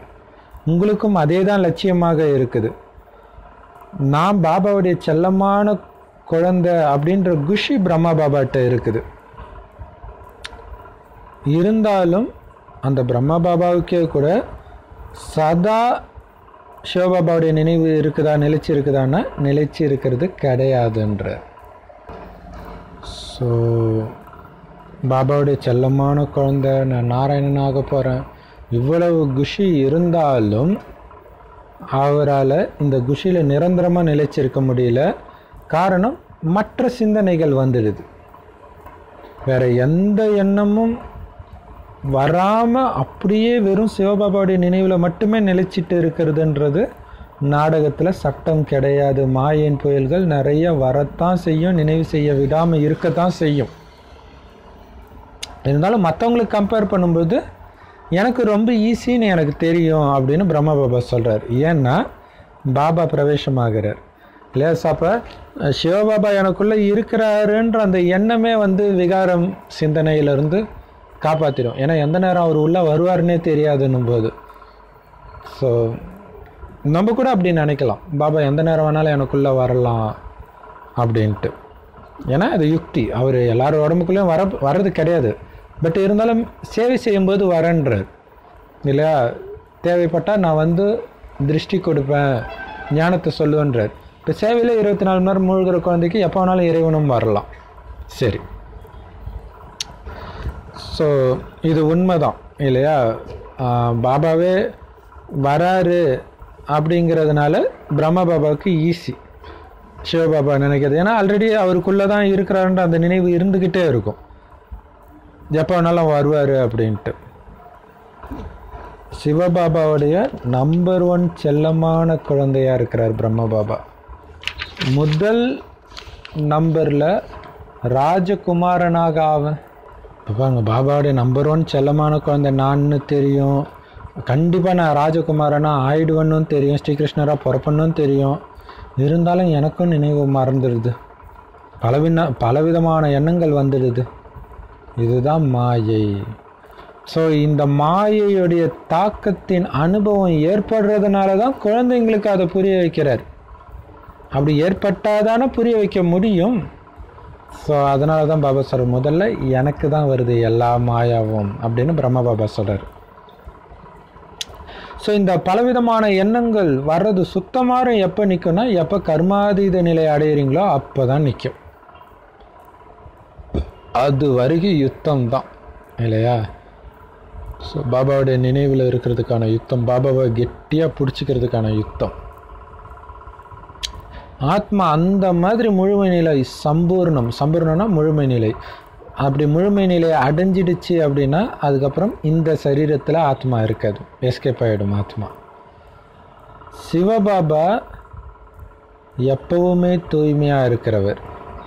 உங்களுக்கும் அதே தான் லட்சியமாக இருக்குது நான் பாபாவுடைய செல்லமான குழந்தை அப்படின்ற குஷி பிரம்மா பாபாட்ட இருக்குது இருந்தாலும் அந்த பிரம்மா பாபாவுக்கே கூட சதா சிவபாபாவுடைய நினைவு இருக்குதா நிலைச்சு இருக்குதான்னா நிலைச்சு இருக்கிறது கிடையாதுன்ற ஸோ பாபாவுடைய செல்லமான குழந்தை நான் நாராயணனாக போகிறேன் இவ்வளவு குஷி இருந்தாலும் அவரால் இந்த குஷியில் நிரந்தரமாக நிலைச்சிருக்க முடியல காரணம் மற்ற சிந்தனைகள் வந்துடுது வேற எந்த எண்ணமும் வராமல் அப்படியே வெறும் சிவபாபாவுடைய நினைவில் மட்டுமே நிலைச்சிட்டு இருக்கிறதுன்றது நாடகத்தில் சட்டம் கிடையாது மாயின் புயல்கள் நிறைய வரத்தான் செய்யும் நினைவு செய்ய விடாமல் இருக்கத்தான் செய்யும் இருந்தாலும் மற்றவங்களுக்கு கம்பேர் பண்ணும்போது எனக்கு ரொம்ப ஈஸின்னு எனக்கு தெரியும் அப்படின்னு பிரம்ம பாபா சொல்கிறார் ஏன்னா பாபா பிரவேசமாகிறார் இல்லையா அப்போ சிவபாபா எனக்குள்ளே இருக்கிறாருன்ற அந்த எண்ணமே வந்து விகாரம் சிந்தனையிலிருந்து காப்பாற்றிடும் ஏன்னா எந்த நேரம் அவர் உள்ளே வருவார்னே தெரியாதுன்னும் போது ஸோ நம்ம கூட அப்படி நினைக்கலாம் பாபா எந்த நேரம் வேணாலும் எனக்குள்ளே வரலாம் அப்படின்ட்டு ஏன்னா அது யுக்தி அவர் எல்லார் உடம்புக்குள்ளேயும் வர வர்றது கிடையாது பட் இருந்தாலும் சேவை செய்யும்போது வரன்றார் இல்லையா தேவைப்பட்டால் நான் வந்து திருஷ்டி கொடுப்பேன் ஞானத்தை சொல்லுவேன்றார் இப்போ சேவையில் இருபத்தி நாலு மணி நேரம் மூழ்கிற குழந்தைக்கு எப்போ வேணாலும் இறைவனும் வரலாம் சரி ஸோ இது உண்மைதான் இல்லையா ஆஹ் பாபாவே வராரு அப்படிங்கிறதுனால பிரம்ம பாபாவுக்கு ஈஸி சிவபாபா நினைக்கிறது ஏன்னா ஆல்ரெடி அவருக்குள்ளே தான் இருக்கிறாருன்ற அந்த நினைவு இருந்துக்கிட்டே இருக்கும் எப்போ வேணாலும் வருவார் அப்படின்ட்டு சிவபாபாவுடைய நம்பர் ஒன் செல்லமான குழந்தையா இருக்கிறார் பிரம்ம பாபா முதல் நம்பரில் ராஜகுமாரனாக ஆவன் இப்போ பாருங்க பாபாவுடைய நம்பர் ஒன் செல்லமான குழந்தை நான்னு தெரியும் கண்டிப்பாக நான் ராஜகுமாரனா ஆயிடுவேன்னு தெரியும் ஸ்ரீகிருஷ்ணராக பிறப்பண்ணும் தெரியும் இருந்தாலும் எனக்கும் நினைவு மறந்துடுது பலவின பலவிதமான எண்ணங்கள் வந்துடுது இதுதான் மாயை ஸோ இந்த மாயையுடைய தாக்கத்தின் அனுபவம் ஏற்படுறதுனால தான் குழந்தைங்களுக்கு அதை புரிய வைக்கிறார் அப்படி ஏற்பட்டாதானே புரிய வைக்க முடியும் ஸோ அதனால தான் பாபா சொல்ற முதல்ல எனக்கு தான் வருது எல்லா மாயாவும் அப்படின்னு பிரம்ம பாபா சொல்கிறார் ஸோ இந்த பலவிதமான எண்ணங்கள் வர்றது சுத்தமாக எப்போ நிற்கும்னா எப்போ கர்மாதீத நிலை அடையிறீங்களோ அப்போ தான் நிற்கும் அது வருகை யுத்தம் தான் இல்லையா ஸோ பாபாவுடைய நினைவில் இருக்கிறதுக்கான யுத்தம் பாபாவை கெட்டியாக பிடிச்சிக்கிறதுக்கான யுத்தம் ஆத்மா அந்த மாதிரி முழுமை நிலை சம்பூர்ணம் சம்பூர்ணம்னா முழுமை நிலை அப்படி முழுமை நிலையை அடைஞ்சிடுச்சு அப்படின்னா அதுக்கப்புறம் இந்த சரீரத்தில் ஆத்மா இருக்காது எஸ்கேப் ஆகிடும் ஆத்மா சிவபாபா எப்பவுமே தூய்மையாக இருக்கிறவர்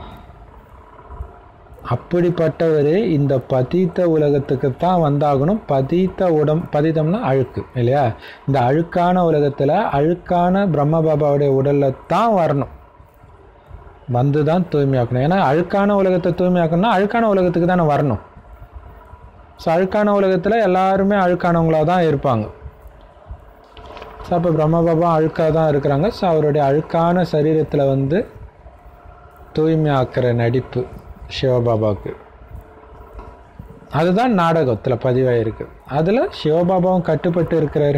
அப்படிப்பட்டவர் இந்த பதித்த உலகத்துக்கு தான் வந்தாகணும் பதித்த உடம் பதித்தம்னா அழுக்கு இல்லையா இந்த அழுக்கான உலகத்தில் அழுக்கான பிரம்ம பாபாவுடைய உடலில் தான் வரணும் வந்து தான் தூய்மையாக்கணும் ஏன்னா அழுக்கான உலகத்தை தூய்மையாக்கணும்னா அழுக்கான உலகத்துக்கு தானே வரணும் ஸோ அழுக்கான உலகத்தில் எல்லாருமே அழுக்கானவங்களாக தான் இருப்பாங்க ஸோ அப்போ பிரம்ம பாபா அழுக்காக தான் இருக்கிறாங்க ஸோ அவருடைய அழுக்கான சரீரத்தில் வந்து தூய்மையாக்குற நடிப்பு சிவபாபாவுக்கு அதுதான் நாடகத்தில் பதிவாயிருக்கு அதில் சிவபாபாவும் கட்டுப்பட்டு இருக்கிறாரு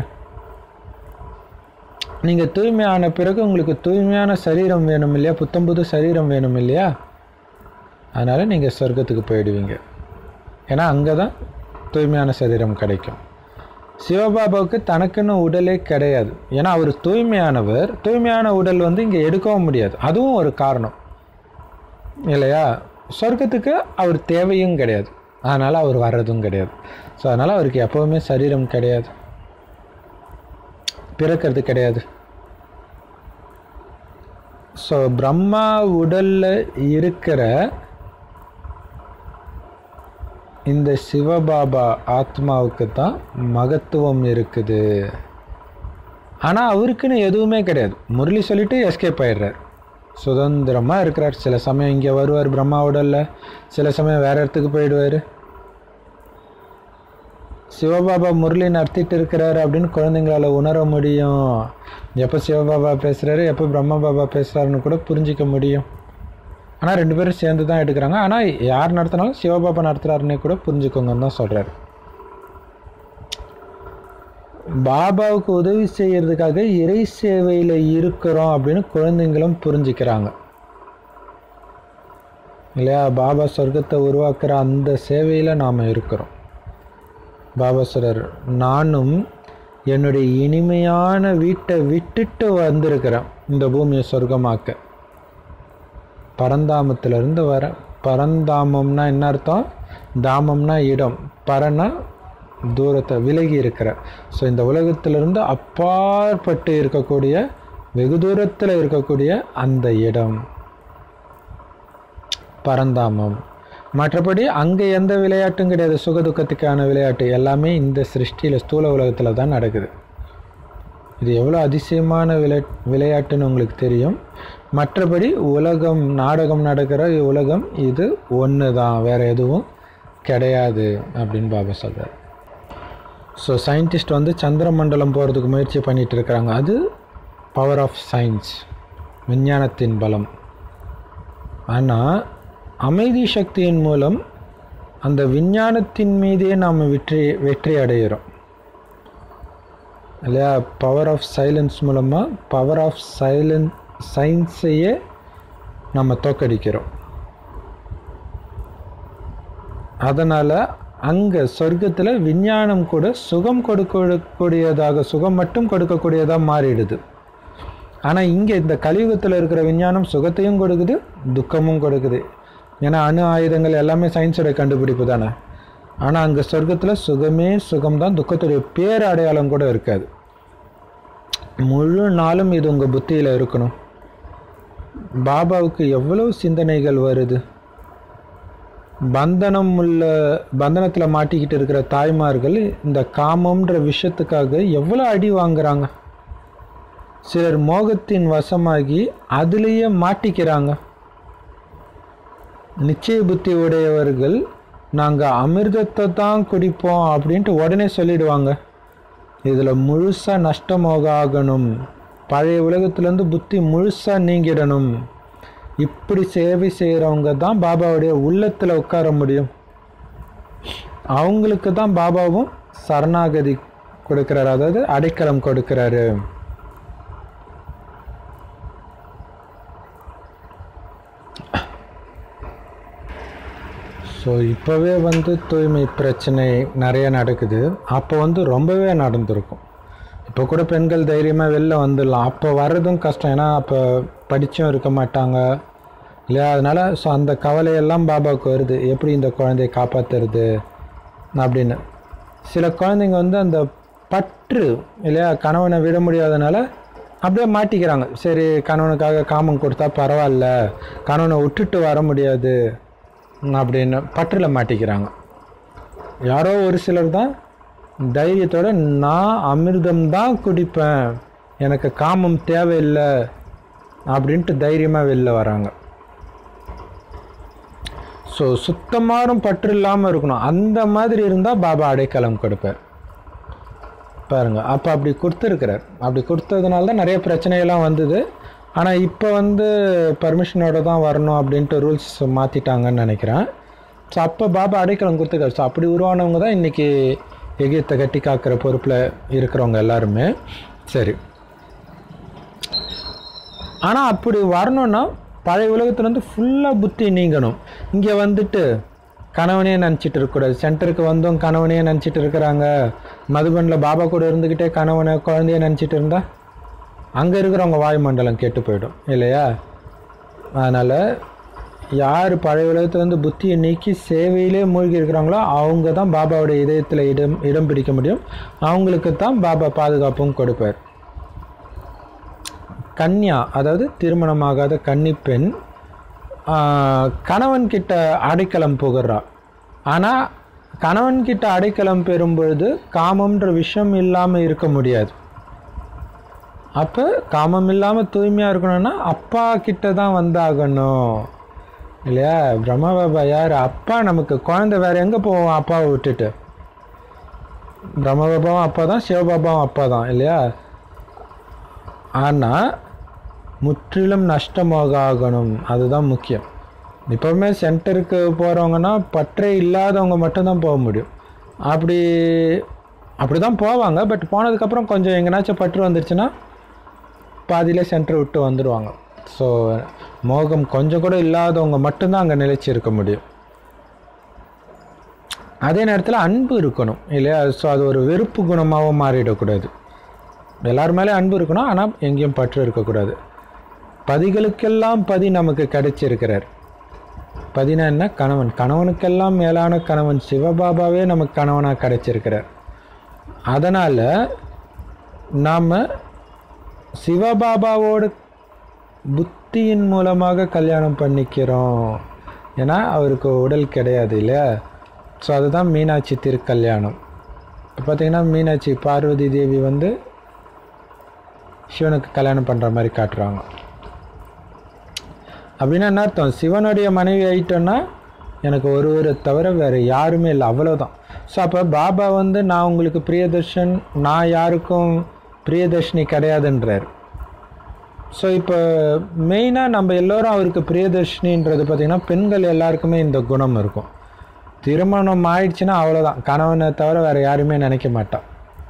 நீங்கள் தூய்மையான பிறகு உங்களுக்கு தூய்மையான சரீரம் வேணும் இல்லையா புத்தம்புது சரீரம் வேணும் இல்லையா அதனால் நீங்கள் சொர்க்கத்துக்கு போயிடுவீங்க ஏன்னா அங்கே தான் தூய்மையான சரீரம் கிடைக்கும் சிவபாபாவுக்கு தனக்குன்னு உடலே கிடையாது ஏன்னா அவர் தூய்மையானவர் தூய்மையான உடல் வந்து இங்கே எடுக்கவும் முடியாது அதுவும் ஒரு காரணம் இல்லையா சொர்க்கத்துக்கு அவர் தேவையும் கிடையாது அதனால் அவர் வர்றதும் கிடையாது ஸோ அதனால் அவருக்கு எப்போவுமே சரீரம் கிடையாது பிறக்கிறது கிடையாது ஸோ பிரம்மா உடலில் இருக்கிற இந்த சிவபாபா ஆத்மாவுக்கு தான் மகத்துவம் இருக்குது ஆனால் அவருக்குன்னு எதுவுமே கிடையாது முரளி சொல்லிட்டு எஸ்கேப் ஆயிடுறார் சுதந்திரமாக இருக்கிறார் சில சமயம் இங்கே வருவார் பிரம்மா உடல்ல சில சமயம் வேற இடத்துக்கு போயிடுவார் சிவபாபா முரளி நடத்திட்டு இருக்கிறாரு அப்படின்னு குழந்தைங்களால உணர முடியும் எப்போ சிவபாபா பேசுகிறாரு எப்போ பிரம்ம பாபா பேசுகிறாருன்னு கூட புரிஞ்சிக்க முடியும் ஆனால் ரெண்டு பேரும் சேர்ந்து தான் எடுக்கிறாங்க ஆனால் யார் நடத்தினாலும் சிவபாபா நடத்துகிறாருன்னே கூட புரிஞ்சுக்கோங்கன்னு தான் சொல்கிறாரு பாபாவுக்கு உதவி செய்யறதுக்காக இறை சேவையில் இருக்கிறோம் அப்படின்னு குழந்தைங்களும் புரிஞ்சுக்கிறாங்க இல்லையா பாபா சொர்க்கத்தை உருவாக்குற அந்த சேவையில் நாம் இருக்கிறோம் பாபா சொல்றார் நானும் என்னுடைய இனிமையான வீட்டை விட்டுட்டு வந்திருக்கிறேன் இந்த பூமியை சொர்க்கமாக்க பரந்தாமத்திலிருந்து வர பரந்தாமம்னா என்ன அர்த்தம் தாமம்னா இடம் பரனா தூரத்தை விலகி இருக்கிற ஸோ இந்த உலகத்திலிருந்து அப்பாற்பட்டு இருக்கக்கூடிய வெகு தூரத்தில் இருக்கக்கூடிய அந்த இடம் பரந்தாமம் மற்றபடி அங்கே எந்த விளையாட்டும் கிடையாது சுகதுக்கத்துக்கான விளையாட்டு எல்லாமே இந்த சிருஷ்டியில் ஸ்தூல உலகத்தில் தான் நடக்குது இது எவ்வளோ அதிசயமான விளை விளையாட்டுன்னு உங்களுக்கு தெரியும் மற்றபடி உலகம் நாடகம் நடக்கிற உலகம் இது ஒன்று தான் வேறு எதுவும் கிடையாது அப்படின்னு பாபா சொல்கிறார் ஸோ சயின்டிஸ்ட் வந்து சந்திரமண்டலம் போகிறதுக்கு முயற்சி பண்ணிகிட்டு இருக்கிறாங்க அது பவர் ஆஃப் சயின்ஸ் விஞ்ஞானத்தின் பலம் ஆனால் அமைதி சக்தியின் மூலம் அந்த விஞ்ஞானத்தின் மீதே நாம் வெற்றி வெற்றி அடைகிறோம் இல்லையா பவர் ஆஃப் சைலன்ஸ் மூலமாக பவர் ஆஃப் சைலன் சயின்ஸையே நம்ம தோக்கடிக்கிறோம் அதனால் அங்கே சொர்க்கத்தில் விஞ்ஞானம் கூட சுகம் கொடுக்கக்கூடியதாக சுகம் மட்டும் கொடுக்கக்கூடியதாக மாறிடுது ஆனால் இங்கே இந்த கலியுகத்தில் இருக்கிற விஞ்ஞானம் சுகத்தையும் கொடுக்குது துக்கமும் கொடுக்குது ஏன்னா அணு ஆயுதங்கள் எல்லாமே சயின்ஸோட கண்டுபிடிப்பு தானே ஆனால் அங்கே சொர்க்கத்தில் சுகமே சுகம்தான் துக்கத்துடைய பேர் அடையாளம் கூட இருக்காது முழு நாளும் இது உங்கள் புத்தியில் இருக்கணும் பாபாவுக்கு எவ்வளவு சிந்தனைகள் வருது பந்தனம் உள்ள பந்தனத்தில் மாட்டிக்கிட்டு இருக்கிற தாய்மார்கள் இந்த காமம்ன்ற விஷயத்துக்காக எவ்வளோ அடி வாங்குறாங்க சிலர் மோகத்தின் வசமாகி அதுலேயே மாட்டிக்கிறாங்க நிச்சய புத்தி உடையவர்கள் நாங்கள் அமிர்தத்தை தான் குடிப்போம் அப்படின்ட்டு உடனே சொல்லிடுவாங்க இதில் முழுசாக நஷ்டமோக ஆகணும் பழைய உலகத்துலேருந்து புத்தி முழுசாக நீங்கிடணும் இப்படி சேவை செய்கிறவங்க தான் பாபாவுடைய உள்ளத்தில் உட்கார முடியும் அவங்களுக்கு தான் பாபாவும் சரணாகதி கொடுக்குறாரு அதாவது அடைக்கலம் கொடுக்குறாரு ஸோ இப்போவே வந்து தூய்மை பிரச்சனை நிறைய நடக்குது அப்போ வந்து ரொம்பவே நடந்திருக்கும் இப்போ கூட பெண்கள் தைரியமாக வெளில வந்துடலாம் அப்போ வர்றதும் கஷ்டம் ஏன்னா அப்போ படித்தும் இருக்க மாட்டாங்க இல்லையா அதனால் ஸோ அந்த கவலையெல்லாம் பாபாவுக்கு வருது எப்படி இந்த குழந்தைய காப்பாற்றுறது அப்படின்னு சில குழந்தைங்க வந்து அந்த பற்று இல்லையா கணவனை விட முடியாதனால அப்படியே மாட்டிக்கிறாங்க சரி கணவனுக்காக காமம் கொடுத்தா பரவாயில்ல கணவனை விட்டுட்டு வர முடியாது அப்படின்னு பற்றில் மாட்டிக்கிறாங்க யாரோ ஒரு சிலர் தான் தைரியத்தோட நான் அமிர்தம் தான் குடிப்பேன் எனக்கு காமம் தேவையில்லை அப்படின்ட்டு தைரியமாக வெளில வராங்க ஸோ சுத்தமான பற்று இல்லாமல் இருக்கணும் அந்த மாதிரி இருந்தால் பாபா அடைக்கலம் கொடுப்பார் பாருங்க அப்போ அப்படி கொடுத்துருக்கிறார் அப்படி கொடுத்ததுனால தான் நிறைய பிரச்சனைகள்லாம் வந்தது ஆனால் இப்போ வந்து பர்மிஷனோட தான் வரணும் அப்படின்ட்டு ரூல்ஸ் மாற்றிட்டாங்கன்னு நினைக்கிறேன் ஸோ அப்போ பாபா அடைக்கலம் கொடுத்துருக்காரு ஸோ அப்படி உருவானவங்க தான் இன்றைக்கி எகியத்தை கட்டி காக்கிற பொறுப்பில் இருக்கிறவங்க எல்லாருமே சரி ஆனால் அப்படி வரணும்னா பழைய உலகத்துலேருந்து ஃபுல்லாக புத்தி நீங்கணும் இங்கே வந்துட்டு கணவனே நினச்சிட்டு இருக்கக்கூடாது சென்டருக்கு வந்தும் கணவனே நினச்சிட்டு இருக்கிறாங்க மதுபனில் பாபா கூட இருந்துக்கிட்டே கணவனை குழந்தைய நினச்சிட்டு இருந்தா அங்கே இருக்கிறவங்க வாயுமண்டலம் கெட்டு போயிடும் இல்லையா அதனால் யார் பழைய உலகத்துலேருந்து புத்தியை நீக்கி சேவையிலே மூழ்கி இருக்கிறாங்களோ அவங்க தான் பாபாவுடைய இதயத்தில் இடம் இடம் பிடிக்க முடியும் அவங்களுக்கு தான் பாபா பாதுகாப்பும் கொடுப்பார் கன்யா அதாவது திருமணமாகாத கன்னி பெண் கணவன் கிட்ட அடைக்கலம் புகழ்றா ஆனால் கணவன் கிட்ட அடைக்கலம் பெறும் பொழுது காமம்ன்ற விஷயம் இல்லாமல் இருக்க முடியாது அப்போ காமம் இல்லாமல் தூய்மையாக இருக்கணும்னா அப்பா கிட்ட தான் வந்தாகணும் இல்லையா பிரம்மா பாபா யார் அப்பா நமக்கு குழந்தை வேற எங்கே போவோம் அப்பாவை விட்டுட்டு பிரம்ம பாபாவும் அப்பா தான் சிவபாபாவும் அப்பா தான் இல்லையா ஆனால் முற்றிலும் நஷ்டமாக ஆகணும் அதுதான் முக்கியம் இப்போவுமே சென்டருக்கு போகிறவங்கன்னா பற்றே இல்லாதவங்க மட்டும்தான் போக முடியும் அப்படி அப்படி தான் போவாங்க பட் போனதுக்கப்புறம் கொஞ்சம் எங்கேனாச்சும் பற்று வந்துருச்சுன்னா பாதியிலே சென்டர் விட்டு வந்துடுவாங்க ஸோ மோகம் கொஞ்சம் கூட இல்லாதவங்க மட்டும்தான் அங்கே நிலைச்சி இருக்க முடியும் அதே நேரத்தில் அன்பு இருக்கணும் இல்லையா ஸோ அது ஒரு வெறுப்பு குணமாகவும் மாறிடக்கூடாது எல்லார் மேலே அன்பு இருக்கணும் ஆனால் எங்கேயும் பற்று இருக்கக்கூடாது பதிகளுக்கெல்லாம் பதி நமக்கு கிடைச்சிருக்கிறார் பதினா என்ன கணவன் கணவனுக்கெல்லாம் மேலான கணவன் சிவபாபாவே நமக்கு கணவனாக கிடைச்சிருக்கிறார் அதனால் நாம் சிவபாபாவோட புத்தியின் மூலமாக கல்யாணம் பண்ணிக்கிறோம் ஏன்னா அவருக்கு உடல் கிடையாது இல்லையா ஸோ அதுதான் மீனாட்சி திருக்கல்யாணம் இப்போ பார்த்தீங்கன்னா மீனாட்சி பார்வதி தேவி வந்து சிவனுக்கு கல்யாணம் பண்ணுற மாதிரி காட்டுறாங்க அப்படின்னா என்ன அர்த்தம் சிவனுடைய மனைவி ஆயிட்டோன்னா எனக்கு ஒருவரை தவிர வேறு யாருமே இல்லை அவ்வளோதான் ஸோ அப்போ பாபா வந்து நான் உங்களுக்கு பிரியதர்ஷன் நான் யாருக்கும் பிரியதர்ஷினி கிடையாதுன்றார் ஸோ இப்போ மெயினாக நம்ம எல்லோரும் அவருக்கு பிரியதர்ஷினின்றது பார்த்திங்கன்னா பெண்கள் எல்லாருக்குமே இந்த குணம் இருக்கும் திருமணம் ஆயிடுச்சுன்னா அவ்வளோதான் கணவனை தவிர வேறு யாருமே நினைக்க மாட்டான்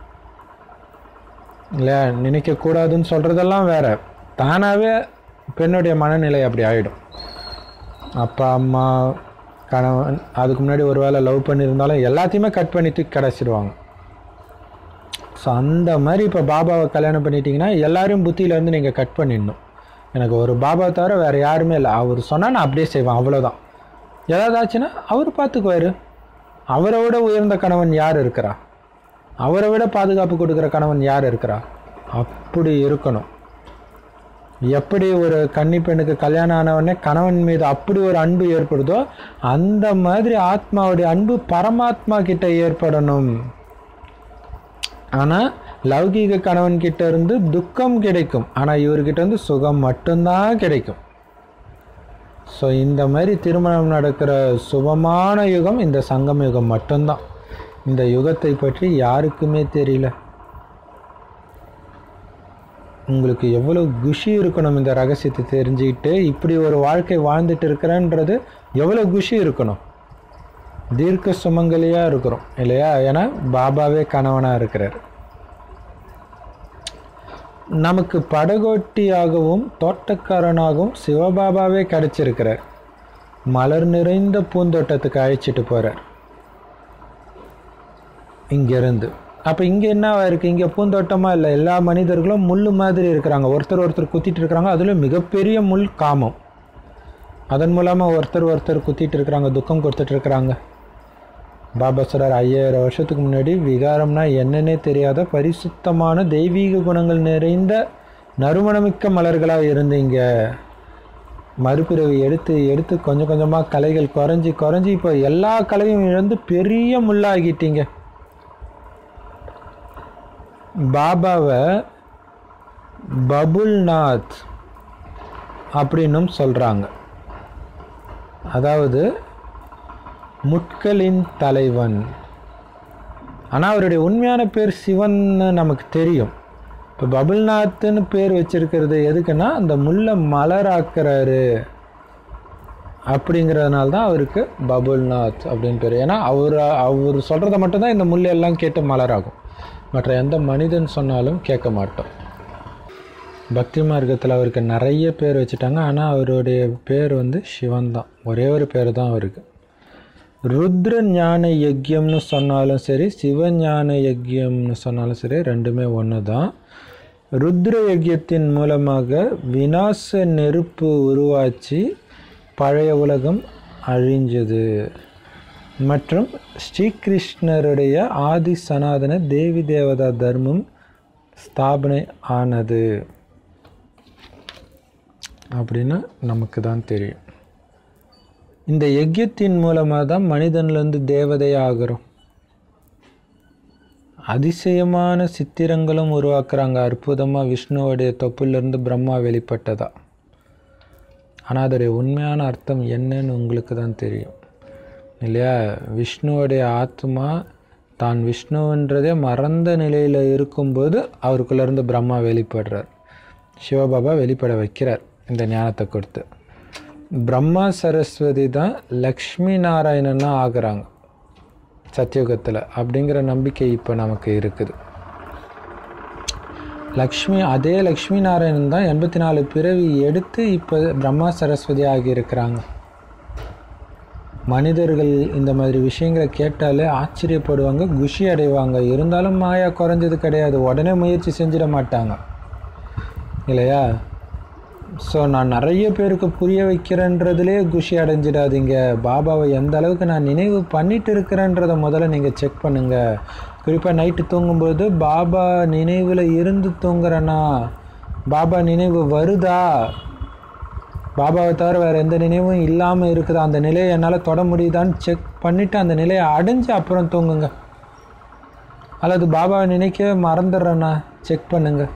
இல்லை நினைக்கக்கூடாதுன்னு சொல்கிறதெல்லாம் வேற தானாகவே பெண்ணுடைய மனநிலை அப்படி ஆகிடும் அப்பா அம்மா கணவன் அதுக்கு முன்னாடி ஒரு வேளை லவ் பண்ணியிருந்தாலும் எல்லாத்தையுமே கட் பண்ணி தூக்கி கிடச்சிடுவாங்க ஸோ அந்த மாதிரி இப்போ பாபாவை கல்யாணம் பண்ணிட்டீங்கன்னா எல்லாரையும் புத்தியிலேருந்து நீங்கள் கட் பண்ணிடணும் எனக்கு ஒரு பாபா தவிர வேறு யாருமே இல்லை அவர் சொன்னால் நான் அப்படியே செய்வேன் அவ்வளோதான் ஏதாவது ஆச்சுன்னா அவர் பார்த்துக்குவார் அவரை விட உயர்ந்த கணவன் யார் இருக்கிறா அவரை விட பாதுகாப்பு கொடுக்குற கணவன் யார் இருக்கிறா அப்படி இருக்கணும் எப்படி ஒரு கன்னி பெண்ணுக்கு கல்யாணம் ஆனவொடனே கணவன் மீது அப்படி ஒரு அன்பு ஏற்படுதோ அந்த மாதிரி ஆத்மாவுடைய அன்பு பரமாத்மா கிட்ட ஏற்படணும் ஆனால் லௌகீக கணவன் கிட்ட இருந்து துக்கம் கிடைக்கும் ஆனால் இவர்கிட்ட இருந்து சுகம் மட்டும்தான் கிடைக்கும் ஸோ இந்த மாதிரி திருமணம் நடக்கிற சுபமான யுகம் இந்த சங்கம் யுகம் மட்டும்தான் இந்த யுகத்தை பற்றி யாருக்குமே தெரியல உங்களுக்கு எவ்வளோ குஷி இருக்கணும் இந்த ரகசியத்தை தெரிஞ்சுக்கிட்டு இப்படி ஒரு வாழ்க்கை வாழ்ந்துட்டு இருக்கிறேன்றது எவ்வளோ குஷி இருக்கணும் தீர்க்க சுமங்கலியாக இருக்கிறோம் இல்லையா ஏன்னா பாபாவே கணவனாக இருக்கிறார் நமக்கு படகோட்டியாகவும் தோட்டக்காரனாகவும் சிவபாபாவே கிடைச்சிருக்கிறார் மலர் நிறைந்த பூந்தோட்டத்துக்கு அழைச்சிட்டு போகிறார் இங்கேருந்து அப்போ இங்கே என்னவா இருக்குது இங்கே பூந்தோட்டமாக இல்லை எல்லா மனிதர்களும் முள் மாதிரி இருக்கிறாங்க ஒருத்தர் ஒருத்தர் குத்திட்டு இருக்கிறாங்க அதில் மிகப்பெரிய முள் காமம் அதன் மூலமாக ஒருத்தர் ஒருத்தர் குத்திட்டு இருக்கிறாங்க துக்கம் கொடுத்துட்டு இருக்கிறாங்க பாபா சொல்றார் ஐயாயிரம் வருஷத்துக்கு முன்னாடி விகாரம்னா என்னன்னே தெரியாத பரிசுத்தமான தெய்வீக குணங்கள் நிறைந்த நறுமணமிக்க மலர்களாக இருந்தீங்க மறுபிறவி எடுத்து எடுத்து கொஞ்சம் கொஞ்சமாக கலைகள் குறைஞ்சி குறைஞ்சி இப்போ எல்லா கலையும் இழந்து பெரிய முள்ளாகிட்டீங்க பாபாவை பபுல்நாத் அப்படின்னும் சொல்கிறாங்க அதாவது முட்களின் தலைவன் ஆனால் அவருடைய உண்மையான பேர் சிவன்னு நமக்கு தெரியும் இப்போ பபுல்நாத்னு பேர் வச்சிருக்கிறது எதுக்குன்னா அந்த முல்லை மலராக்குறாரு அப்படிங்கிறதுனால தான் அவருக்கு பபுல்நாத் அப்படின்னு பேர் ஏன்னா அவர் அவர் சொல்கிறத மட்டும்தான் இந்த முள் எல்லாம் கேட்டு மலராகும் மற்ற எந்த மனிதன் சொன்னாலும் கேட்க மாட்டோம் பக்தி மார்க்கத்தில் அவருக்கு நிறைய பேர் வச்சுட்டாங்க ஆனால் அவருடைய பேர் வந்து சிவன் தான் ஒரே ஒரு பேர் தான் அவருக்கு ருத்ர ஞான யஜ்யம்னு சொன்னாலும் சரி சிவஞான யஜ்யம்னு சொன்னாலும் சரி ரெண்டுமே ஒன்று தான் ருத்ர யஜ்யத்தின் மூலமாக விநாச நெருப்பு உருவாச்சு பழைய உலகம் அழிஞ்சது மற்றும் ஸ்ரீகிருஷ்ணருடைய ஆதி சனாதன தேவி தேவதா தர்மம் ஸ்தாபனை ஆனது அப்படின்னு நமக்கு தான் தெரியும் இந்த யஜ்யத்தின் மூலமாக தான் மனிதன்லேருந்து தேவதை ஆகிறோம் அதிசயமான சித்திரங்களும் உருவாக்குறாங்க அற்புதமாக விஷ்ணுவோடைய தொப்புலேருந்து பிரம்மா வெளிப்பட்டதா ஆனால் அதோடைய உண்மையான அர்த்தம் என்னன்னு உங்களுக்கு தான் தெரியும் இல்லையா விஷ்ணுவோடைய ஆத்மா தான் விஷ்ணுன்றதே மறந்த நிலையில் இருக்கும்போது அவருக்குள்ளேருந்து பிரம்மா வெளிப்படுறார் சிவபாபா வெளிப்பட வைக்கிறார் இந்த ஞானத்தை கொடுத்து பிரம்மா சரஸ்வதி தான் லக்ஷ்மி நாராயணனா ஆகுறாங்க சத்தியுகத்தில் அப்படிங்கிற நம்பிக்கை இப்போ நமக்கு இருக்குது லக்ஷ்மி அதே லக்ஷ்மி நாராயணன் தான் எண்பத்தி நாலு பிறவி எடுத்து இப்போ பிரம்மா சரஸ்வதி ஆகியிருக்கிறாங்க மனிதர்கள் இந்த மாதிரி விஷயங்களை கேட்டாலே ஆச்சரியப்படுவாங்க குஷி அடைவாங்க இருந்தாலும் மாயா குறைஞ்சது கிடையாது உடனே முயற்சி செஞ்சிட மாட்டாங்க இல்லையா ஸோ நான் நிறைய பேருக்கு புரிய வைக்கிறேன்றதுலே குஷி அடைஞ்சிடாதீங்க பாபாவை எந்த அளவுக்கு நான் நினைவு பண்ணிட்டு இருக்கிறேன்றதை முதல்ல நீங்கள் செக் பண்ணுங்கள் குறிப்பாக நைட்டு தூங்கும்போது பாபா நினைவில் இருந்து தூங்குறேன்னா பாபா நினைவு வருதா பாபாவை தவிர வேறு எந்த நினைவும் இல்லாமல் இருக்குதா அந்த நிலையை என்னால் தொட முடியுதான்னு செக் பண்ணிவிட்டு அந்த நிலையை அடைஞ்சு அப்புறம் தூங்குங்க அல்லது பாபாவை நினைக்கவே மறந்துடுறேண்ணா செக் பண்ணுங்கள்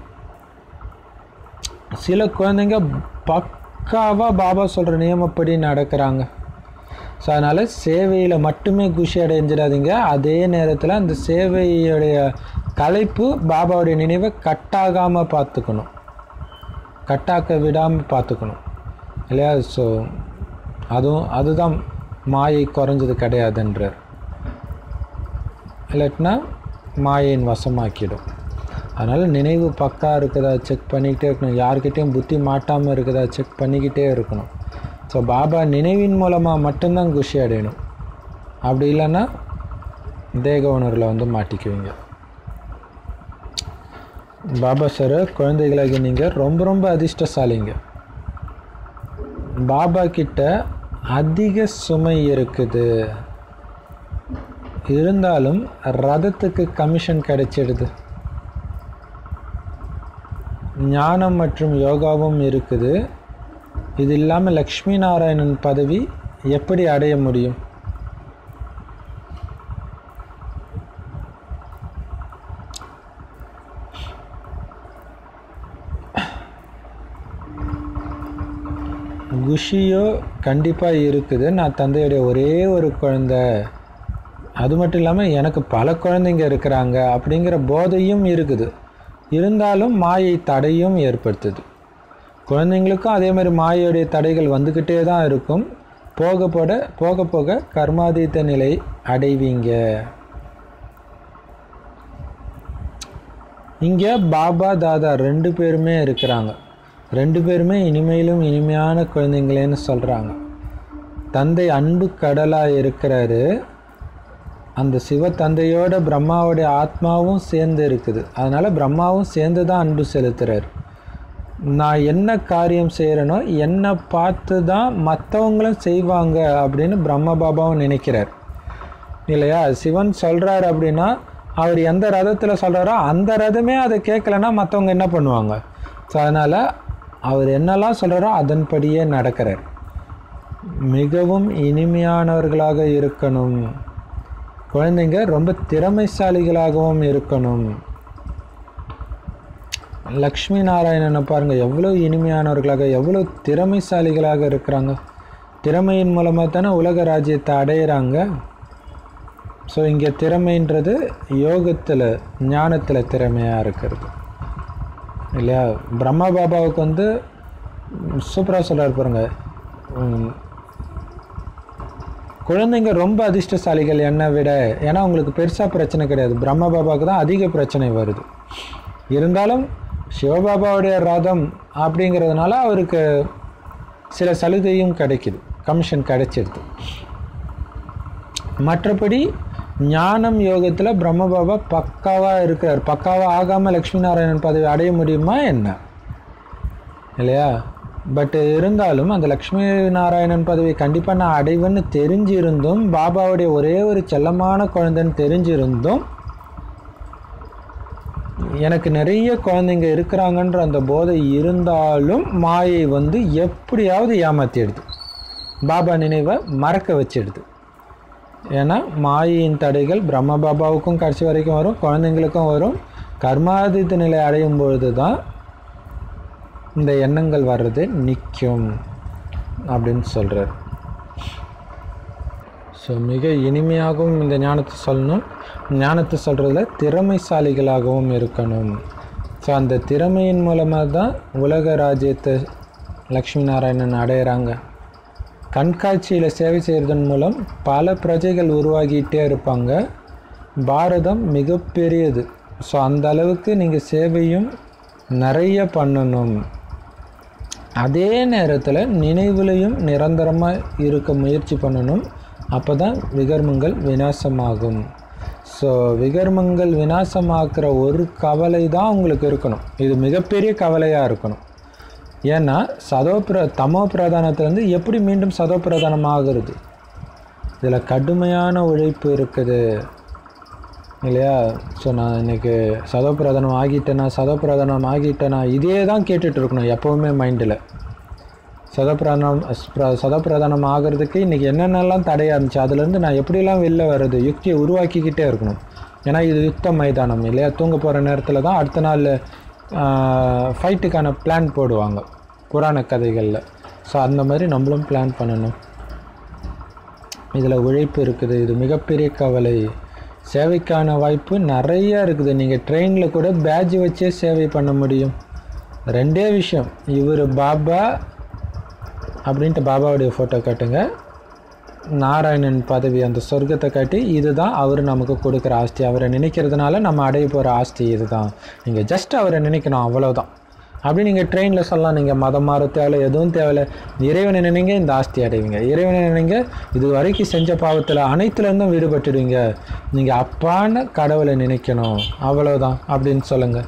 சில குழந்தைங்க பக்காவாக பாபா சொல்கிற நியமப்படி நடக்கிறாங்க ஸோ அதனால் சேவையில் மட்டுமே குஷி அடைஞ்சிடாதீங்க அதே நேரத்தில் அந்த சேவையுடைய கலைப்பு பாபாவுடைய நினைவை கட்டாகாமல் பார்த்துக்கணும் கட்டாக்க விடாமல் பார்த்துக்கணும் இல்லையா ஸோ அதுவும் அதுதான் மாயை குறைஞ்சது கிடையாதுன்றார் இல்லாட்டினா மாயின் வசமாக்கிடும் அதனால் நினைவு பக்கா இருக்குதா செக் பண்ணிக்கிட்டே இருக்கணும் யார்கிட்டையும் புத்தி மாட்டாமல் இருக்குதா செக் பண்ணிக்கிட்டே இருக்கணும் ஸோ பாபா நினைவின் மூலமாக மட்டும்தான் குஷி அடையணும் அப்படி இல்லைன்னா தேக உணர்வில் வந்து மாட்டிக்குவீங்க பாபா சார் குழந்தைகளாகி நீங்கள் ரொம்ப ரொம்ப அதிர்ஷ்டசாலிங்க பாபா கிட்ட அதிக சுமை இருக்குது இருந்தாலும் ரதத்துக்கு கமிஷன் கிடைச்சிடுது ஞானம் மற்றும் யோகாவும் இருக்குது இது இல்லாமல் லக்ஷ்மி நாராயணன் பதவி எப்படி அடைய முடியும் குஷியோ கண்டிப்பாக இருக்குது நான் தந்தையுடைய ஒரே ஒரு குழந்தை அது மட்டும் இல்லாமல் எனக்கு பல குழந்தைங்க இருக்கிறாங்க அப்படிங்கிற போதையும் இருக்குது இருந்தாலும் மாயை தடையும் ஏற்படுத்துது குழந்தைங்களுக்கும் அதே மாதிரி மாயையுடைய தடைகள் வந்துக்கிட்டே தான் இருக்கும் போக போட போக போக கர்மாதீத்த நிலை அடைவீங்க இங்கே பாபா தாதா ரெண்டு பேருமே இருக்கிறாங்க ரெண்டு பேருமே இனிமையிலும் இனிமையான குழந்தைங்களேன்னு சொல்கிறாங்க தந்தை அன்பு கடலாக இருக்கிறாரு அந்த சிவ தந்தையோட பிரம்மாவுடைய ஆத்மாவும் சேர்ந்து இருக்குது அதனால் பிரம்மாவும் சேர்ந்து தான் அன்பு செலுத்துகிறார் நான் என்ன காரியம் செய்கிறேனோ என்னை பார்த்து தான் மற்றவங்களும் செய்வாங்க அப்படின்னு பிரம்ம பாபாவும் நினைக்கிறார் இல்லையா சிவன் சொல்கிறார் அப்படின்னா அவர் எந்த ரதத்தில் சொல்கிறாரோ அந்த ரதமே அதை கேட்கலன்னா மற்றவங்க என்ன பண்ணுவாங்க ஸோ அதனால் அவர் என்னெல்லாம் சொல்கிறாரோ அதன்படியே நடக்கிறார் மிகவும் இனிமையானவர்களாக இருக்கணும் குழந்தைங்க ரொம்ப திறமைசாலிகளாகவும் இருக்கணும் லக்ஷ்மி நாராயணனை பாருங்கள் எவ்வளோ இனிமையானவர்களாக எவ்வளோ திறமைசாலிகளாக இருக்கிறாங்க திறமையின் மூலமாக தானே உலக ராஜ்யத்தை அடையிறாங்க ஸோ இங்கே திறமைன்றது யோகத்தில் ஞானத்தில் திறமையாக இருக்கிறது இல்லையா பிரம்மா பாபாவுக்கு வந்து சூப்பராக சொல்கிறார் பாருங்க உம், குழந்தைங்க ரொம்ப அதிர்ஷ்டசாலிகள் என்னை விட ஏன்னா அவங்களுக்கு பெருசாக பிரச்சனை கிடையாது பிரம்ம பாபாவுக்கு தான் அதிக பிரச்சனை வருது இருந்தாலும் சிவபாபாவுடைய ரதம் அப்படிங்கிறதுனால அவருக்கு சில சலுகையும் கிடைக்குது கமிஷன் கிடைச்சிடுது மற்றபடி ஞானம் யோகத்தில் பிரம்மபாபா பக்காவாக இருக்கிறார் பக்காவாக ஆகாமல் லக்ஷ்மி நாராயணன் பதவி அடைய முடியுமா என்ன இல்லையா பட் இருந்தாலும் அந்த லக்ஷ்மி நாராயணன் பதவி கண்டிப்பாக நான் அடைவேன்னு தெரிஞ்சிருந்தும் பாபாவுடைய ஒரே ஒரு செல்லமான குழந்தைன்னு தெரிஞ்சிருந்தும் எனக்கு நிறைய குழந்தைங்க இருக்கிறாங்கன்ற அந்த போதை இருந்தாலும் மாயை வந்து எப்படியாவது ஏமாத்திடுது பாபா நினைவை மறக்க வச்சிடுது ஏன்னா மாயையின் தடைகள் பிரம்ம பாபாவுக்கும் கடைசி வரைக்கும் வரும் குழந்தைங்களுக்கும் வரும் கர்மாதித்த நிலை அடையும் பொழுது தான் இந்த எண்ணங்கள் வர்றது நிற்கும் அப்படின்னு சொல்கிறார் ஸோ மிக இனிமையாகவும் இந்த ஞானத்தை சொல்லணும் ஞானத்தை சொல்கிறதுல திறமைசாலிகளாகவும் இருக்கணும் ஸோ அந்த திறமையின் மூலமாக தான் உலக ராஜ்யத்தை லக்ஷ்மி நாராயணன் அடையிறாங்க கண்காட்சியில் சேவை செய்கிறதன் மூலம் பல பிரஜைகள் உருவாகிட்டே இருப்பாங்க பாரதம் மிகப்பெரியது ஸோ அந்த அளவுக்கு நீங்கள் சேவையும் நிறைய பண்ணணும் அதே நேரத்தில் நினைவுலையும் நிரந்தரமாக இருக்க முயற்சி பண்ணணும் அப்போ தான் விகர்மங்கள் விநாசமாகும் ஸோ விகர்மங்கள் விநாசமாக்குற ஒரு கவலை தான் உங்களுக்கு இருக்கணும் இது மிகப்பெரிய கவலையாக இருக்கணும் ஏன்னா சதோ பிர தமோ பிரதானத்துலேருந்து எப்படி மீண்டும் சதோ பிரதானம் ஆகுறது இதில் கடுமையான உழைப்பு இருக்குது இல்லையா ஸோ நான் இன்னைக்கு சதோப்பிரதானம் ஆகிட்டேனா சதோப்பிரதானம் ஆகிட்டேனா இதே தான் கேட்டுட்டு இருக்கணும் எப்போவுமே மைண்டில் சதப்பிரதானம் சதப்பிரதானம் ஆகிறதுக்கு இன்றைக்கி என்னென்னலாம் தடையாக இருந்துச்சு அதுலேருந்து நான் எப்படிலாம் வெளில வர்றது யுக்தியை உருவாக்கிக்கிட்டே இருக்கணும் ஏன்னா இது யுத்த மைதானம் இல்லையா தூங்க போகிற நேரத்தில் தான் அடுத்த நாள் ஃபைட்டுக்கான பிளான் போடுவாங்க புராண கதைகளில் ஸோ அந்த மாதிரி நம்மளும் பிளான் பண்ணணும் இதில் உழைப்பு இருக்குது இது மிகப்பெரிய கவலை சேவைக்கான வாய்ப்பு நிறைய இருக்குது நீங்கள் ட்ரெயினில் கூட பேட்ஜ் வச்சே சேவை பண்ண முடியும் ரெண்டே விஷயம் இவர் பாபா அப்படின்ட்டு பாபாவுடைய ஃபோட்டோ காட்டுங்க நாராயணன் பதவி அந்த சொர்க்கத்தை காட்டி இதுதான் அவர் நமக்கு கொடுக்குற ஆஸ்தி அவரை நினைக்கிறதுனால நம்ம அடைய போகிற ஆஸ்தி இதுதான் நீங்கள் ஜஸ்ட் அவரை நினைக்கணும் அவ்வளோதான் அப்படி நீங்கள் ட்ரெயினில் சொல்லலாம் நீங்கள் மதம் மாற தேவையில்ல எதுவும் தேவையில்ல இறைவனை நினைங்க இந்த ஆஸ்தி அடைவீங்க இறைவனை நினைங்க இது வரைக்கும் செஞ்ச பாவத்தில் அனைத்துலேருந்தும் விடுபட்டுடுவீங்க நீங்கள் அப்பான கடவுளை நினைக்கணும் அவ்வளோதான் அப்படின்னு சொல்லுங்கள்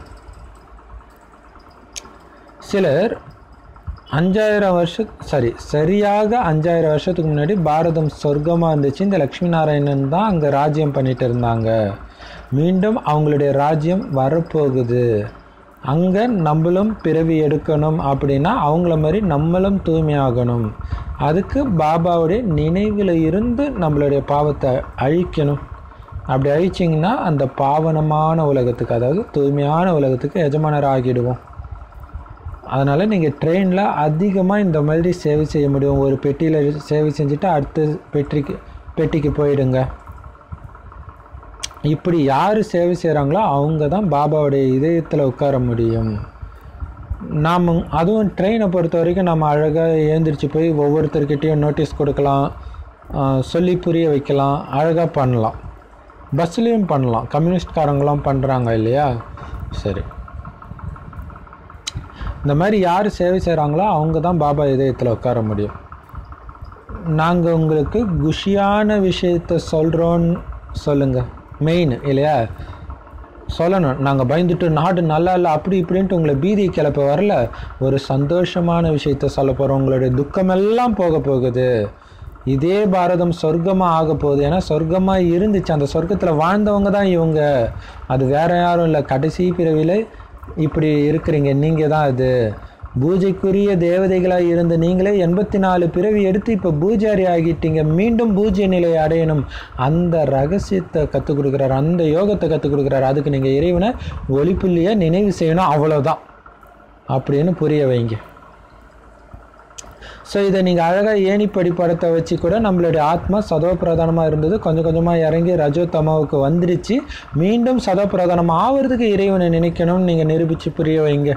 சிலர் அஞ்சாயிரம் வருஷம் சாரி சரியாக அஞ்சாயிரம் வருஷத்துக்கு முன்னாடி பாரதம் சொர்க்கமாக இருந்துச்சு இந்த லக்ஷ்மி நாராயணன் தான் அங்கே ராஜ்யம் பண்ணிட்டு இருந்தாங்க மீண்டும் அவங்களுடைய ராஜ்யம் வரப்போகுது அங்கே நம்மளும் பிறவி எடுக்கணும் அப்படின்னா அவங்கள மாதிரி நம்மளும் தூய்மையாகணும் அதுக்கு பாபாவுடைய நினைவில் இருந்து நம்மளுடைய பாவத்தை அழிக்கணும் அப்படி அழிச்சிங்கன்னா அந்த பாவனமான உலகத்துக்கு அதாவது தூய்மையான உலகத்துக்கு எஜமானர் ஆகிடுவோம் அதனால் நீங்கள் ட்ரெயினில் அதிகமாக இந்த மாதிரி சேவை செய்ய முடியும் ஒரு பெட்டியில் சேவை செஞ்சுட்டு அடுத்த பெட்டிக்கு பெட்டிக்கு போயிடுங்க இப்படி யார் சேவை செய்கிறாங்களோ அவங்க தான் பாபாவுடைய இதயத்தில் உட்கார முடியும் நாம் அதுவும் ட்ரெயினை பொறுத்த வரைக்கும் நம்ம அழகாக ஏந்திரிச்சு போய் ஒவ்வொருத்தர்கிட்டையும் நோட்டீஸ் கொடுக்கலாம் சொல்லி புரிய வைக்கலாம் அழகாக பண்ணலாம் பஸ்லேயும் பண்ணலாம் கம்யூனிஸ்ட்காரங்களாம் பண்ணுறாங்க இல்லையா சரி இந்த மாதிரி யார் சேவை செய்கிறாங்களோ அவங்க தான் பாபா இதயத்தில் உட்கார முடியும் நாங்கள் உங்களுக்கு குஷியான விஷயத்த சொல்கிறோன்னு சொல்லுங்கள் மெயின் இல்லையா சொல்லணும் நாங்கள் பயந்துட்டு நாடு நல்லா இல்லை அப்படி இப்படின்ட்டு உங்களை பீதி கிளப்ப வரல ஒரு சந்தோஷமான விஷயத்த சொல்ல போகிறோம் உங்களுடைய துக்கமெல்லாம் போக போகுது இதே பாரதம் சொர்க்கமாக ஆக போகுது ஏன்னா சொர்க்கமாக இருந்துச்சு அந்த சொர்க்கத்தில் வாழ்ந்தவங்க தான் இவங்க அது வேற யாரும் இல்லை கடைசி பிறவியில் இப்படி இருக்கிறீங்க நீங்கள் தான் அது பூஜைக்குரிய தேவதைகளாக இருந்த நீங்களே எண்பத்தி நாலு பிறவி எடுத்து இப்போ பூஜாரி ஆகிட்டீங்க மீண்டும் பூஜ்ய நிலையை அடையணும் அந்த ரகசியத்தை கற்றுக் கொடுக்குறாரு அந்த யோகத்தை கற்றுக் கொடுக்குறாரு அதுக்கு நீங்கள் இறைவனை ஒளிப்புள்ளியை நினைவு செய்யணும் அவ்வளோதான் அப்படின்னு புரிய வைங்க ஸோ இதை நீங்கள் அழகாக ஏணிப்படி படத்தை வச்சு கூட நம்மளுடைய ஆத்மா சதோ பிரதானமாக இருந்தது கொஞ்சம் கொஞ்சமாக இறங்கி ரஜோ தமாவுக்கு வந்துருச்சு மீண்டும் சதோ பிரதானம் ஆகிறதுக்கு இறைவனை நினைக்கணும்னு நீங்கள் நிரூபித்து புரிய வைங்க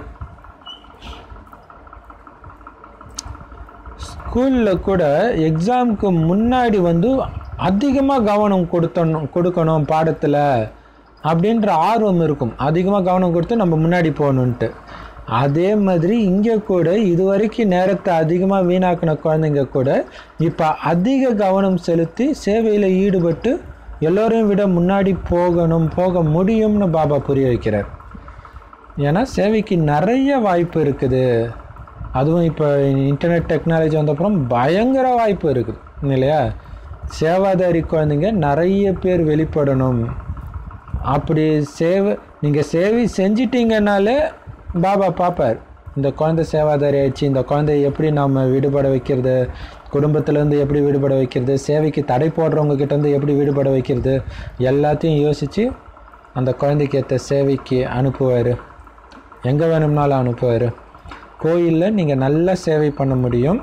ஸ்கூலில் கூட எக்ஸாமுக்கு முன்னாடி வந்து அதிகமாக கவனம் கொடுத்தணும் கொடுக்கணும் பாடத்தில் அப்படின்ற ஆர்வம் இருக்கும் அதிகமாக கவனம் கொடுத்து நம்ம முன்னாடி போகணுன்ட்டு அதே மாதிரி இங்கே கூட இது வரைக்கும் நேரத்தை அதிகமாக வீணாக்கின குழந்தைங்க கூட இப்போ அதிக கவனம் செலுத்தி சேவையில் ஈடுபட்டு எல்லோரையும் விட முன்னாடி போகணும் போக முடியும்னு பாபா புரிய வைக்கிறார் ஏன்னா சேவைக்கு நிறைய வாய்ப்பு இருக்குது அதுவும் இப்போ இன்டர்நெட் டெக்னாலஜி வந்தப்புறம் பயங்கர வாய்ப்பு இருக்குது இல்லையா சேவாதாரி குழந்தைங்க நிறைய பேர் வெளிப்படணும் அப்படி சேவை நீங்கள் சேவை செஞ்சிட்டிங்கனாலே பாபா பார்ப்பார் இந்த குழந்தை சேவாதாரி ஆயிடுச்சு இந்த குழந்தைய எப்படி நாம் விடுபட வைக்கிறது குடும்பத்துலேருந்து எப்படி விடுபட வைக்கிறது சேவைக்கு தடை போடுறவங்க கிட்டேருந்து எப்படி விடுபட வைக்கிறது எல்லாத்தையும் யோசித்து அந்த குழந்தைக்கு ஏற்ற சேவைக்கு அனுப்புவார் எங்கே வேணும்னாலும் அனுப்புவார் கோயிலில் நீங்கள் நல்ல சேவை பண்ண முடியும்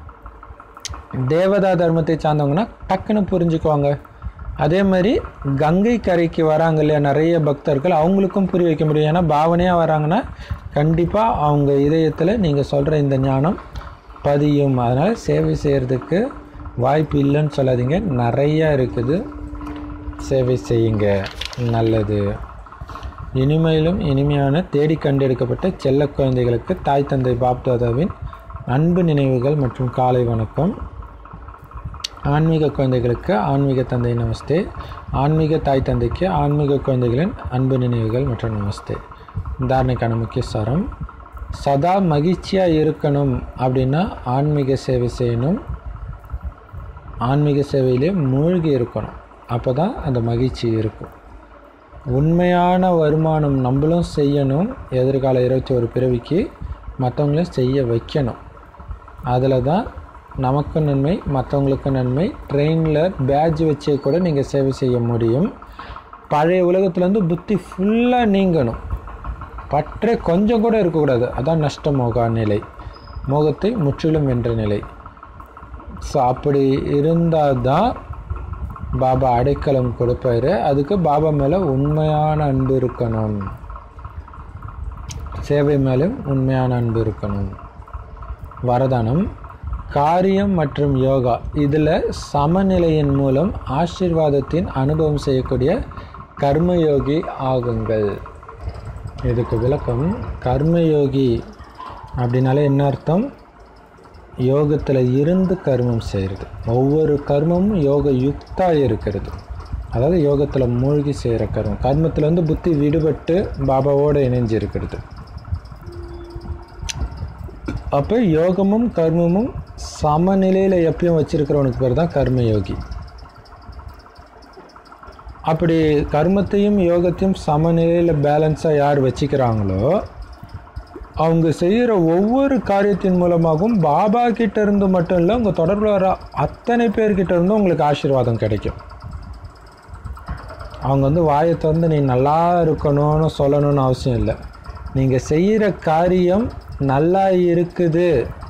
தேவதா தர்மத்தை சார்ந்தவங்கன்னா டக்குன்னு புரிஞ்சுக்குவாங்க அதே மாதிரி கங்கை கரைக்கு வராங்க இல்லையா நிறைய பக்தர்கள் அவங்களுக்கும் புரிய வைக்க முடியும் ஏன்னா பாவனையாக வராங்கன்னா கண்டிப்பாக அவங்க இதயத்தில் நீங்கள் சொல்கிற இந்த ஞானம் பதியும் அதனால் சேவை செய்கிறதுக்கு வாய்ப்பு இல்லைன்னு சொல்லாதீங்க நிறையா இருக்குது சேவை செய்யுங்க நல்லது இனிமையிலும் இனிமையான தேடி கண்டெடுக்கப்பட்ட செல்ல குழந்தைகளுக்கு தாய் தந்தை பாப்தாதாவின் அன்பு நினைவுகள் மற்றும் காலை வணக்கம் ஆன்மீக குழந்தைகளுக்கு ஆன்மீக தந்தை நமஸ்தே ஆன்மீக தாய் தந்தைக்கு ஆன்மீக குழந்தைகளின் அன்பு நினைவுகள் மற்றும் நமஸ்தே தாரணைக்கான முக்கிய சாரம் சதா மகிழ்ச்சியாக இருக்கணும் அப்படின்னா ஆன்மீக சேவை செய்யணும் ஆன்மீக சேவையிலே மூழ்கி இருக்கணும் அப்போ தான் அந்த மகிழ்ச்சி இருக்கும் உண்மையான வருமானம் நம்மளும் செய்யணும் எதிர்கால இருபத்தி ஒரு பிறவிக்கு மற்றவங்களையும் செய்ய வைக்கணும் அதில் தான் நமக்கும் நன்மை மற்றவங்களுக்கும் நன்மை ட்ரெயினில் பேட்ஜ் வச்சே கூட நீங்கள் சேவை செய்ய முடியும் பழைய உலகத்துலேருந்து புத்தி ஃபுல்லாக நீங்கணும் பற்றே கொஞ்சம் கூட இருக்கக்கூடாது அதான் நஷ்ட மோகா நிலை மோகத்தை முற்றிலும் வென்ற நிலை ஸோ அப்படி இருந்தால் தான் பாபா அடைக்கலம் கொடுப்பாரு அதுக்கு பாபா மேலே உண்மையான அன்பு இருக்கணும் சேவை மேலும் உண்மையான அன்பு இருக்கணும் வரதானம் காரியம் மற்றும் யோகா இதில் சமநிலையின் மூலம் ஆசீர்வாதத்தின் அனுபவம் செய்யக்கூடிய கர்மயோகி ஆகுங்கள் இதுக்கு விளக்கம் கர்மயோகி அப்படின்னாலே என்ன அர்த்தம் யோகத்தில் இருந்து கர்மம் செய்கிறது ஒவ்வொரு கர்மமும் யோக யுக்தாக இருக்கிறது அதாவது யோகத்தில் மூழ்கி செய்கிற கர்மம் கர்மத்தில் வந்து புத்தி விடுபட்டு பாபாவோடு இணைஞ்சு இருக்கிறது அப்போ யோகமும் கர்மமும் சமநிலையில் எப்பயும் வச்சிருக்கிறவனுக்கு பேர் தான் கர்மயோகி அப்படி கர்மத்தையும் யோகத்தையும் சமநிலையில் பேலன்ஸாக யார் வச்சுக்கிறாங்களோ அவங்க செய்கிற ஒவ்வொரு காரியத்தின் மூலமாகவும் பாபா கிட்ட இருந்து மட்டும் இல்லை உங்கள் தொடர்பில் வர அத்தனை பேர்கிட்ட இருந்தும் உங்களுக்கு ஆசீர்வாதம் கிடைக்கும் அவங்க வந்து வாயை திறந்து நீ நல்லா இருக்கணும்னு சொல்லணும்னு அவசியம் இல்லை நீங்கள் செய்கிற காரியம் நல்லா இருக்குது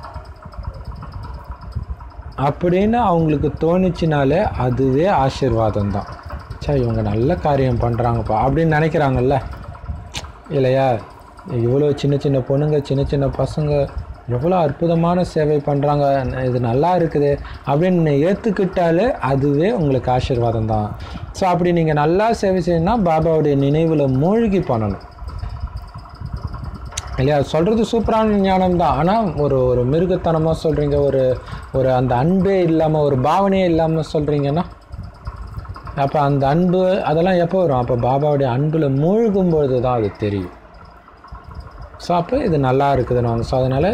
அப்படின்னு அவங்களுக்கு தோணுச்சுனாலே அதுவே ஆசீர்வாதம் தான் சே இவங்க நல்ல காரியம் பண்ணுறாங்கப்பா அப்படின்னு நினைக்கிறாங்கல்ல இல்லையா இவ்வளோ சின்ன சின்ன பொண்ணுங்க சின்ன சின்ன பசங்க எவ்வளோ அற்புதமான சேவை பண்ணுறாங்க இது நல்லா இருக்குது அப்படின்னு ஏற்றுக்கிட்டாலே அதுவே உங்களுக்கு ஆசீர்வாதம் தான் ஸோ அப்படி நீங்கள் நல்லா சேவை செய்யணும்னா பாபாவுடைய நினைவில் மூழ்கி பண்ணணும் இல்லையா சொல்கிறது சூப்பரான ஞானம் தான் ஆனால் ஒரு ஒரு மிருகத்தனமாக சொல்கிறீங்க ஒரு ஒரு அந்த அன்பே இல்லாமல் ஒரு பாவனையே இல்லாமல் சொல்கிறீங்கன்னா அப்போ அந்த அன்பு அதெல்லாம் எப்போ வரும் அப்போ பாபாவுடைய அன்பில் மூழ்கும்பொழுது தான் அது தெரியும் ஸோ அப்போ இது நல்லா இருக்குதுன்னு வாங்க ஸோ அதனால்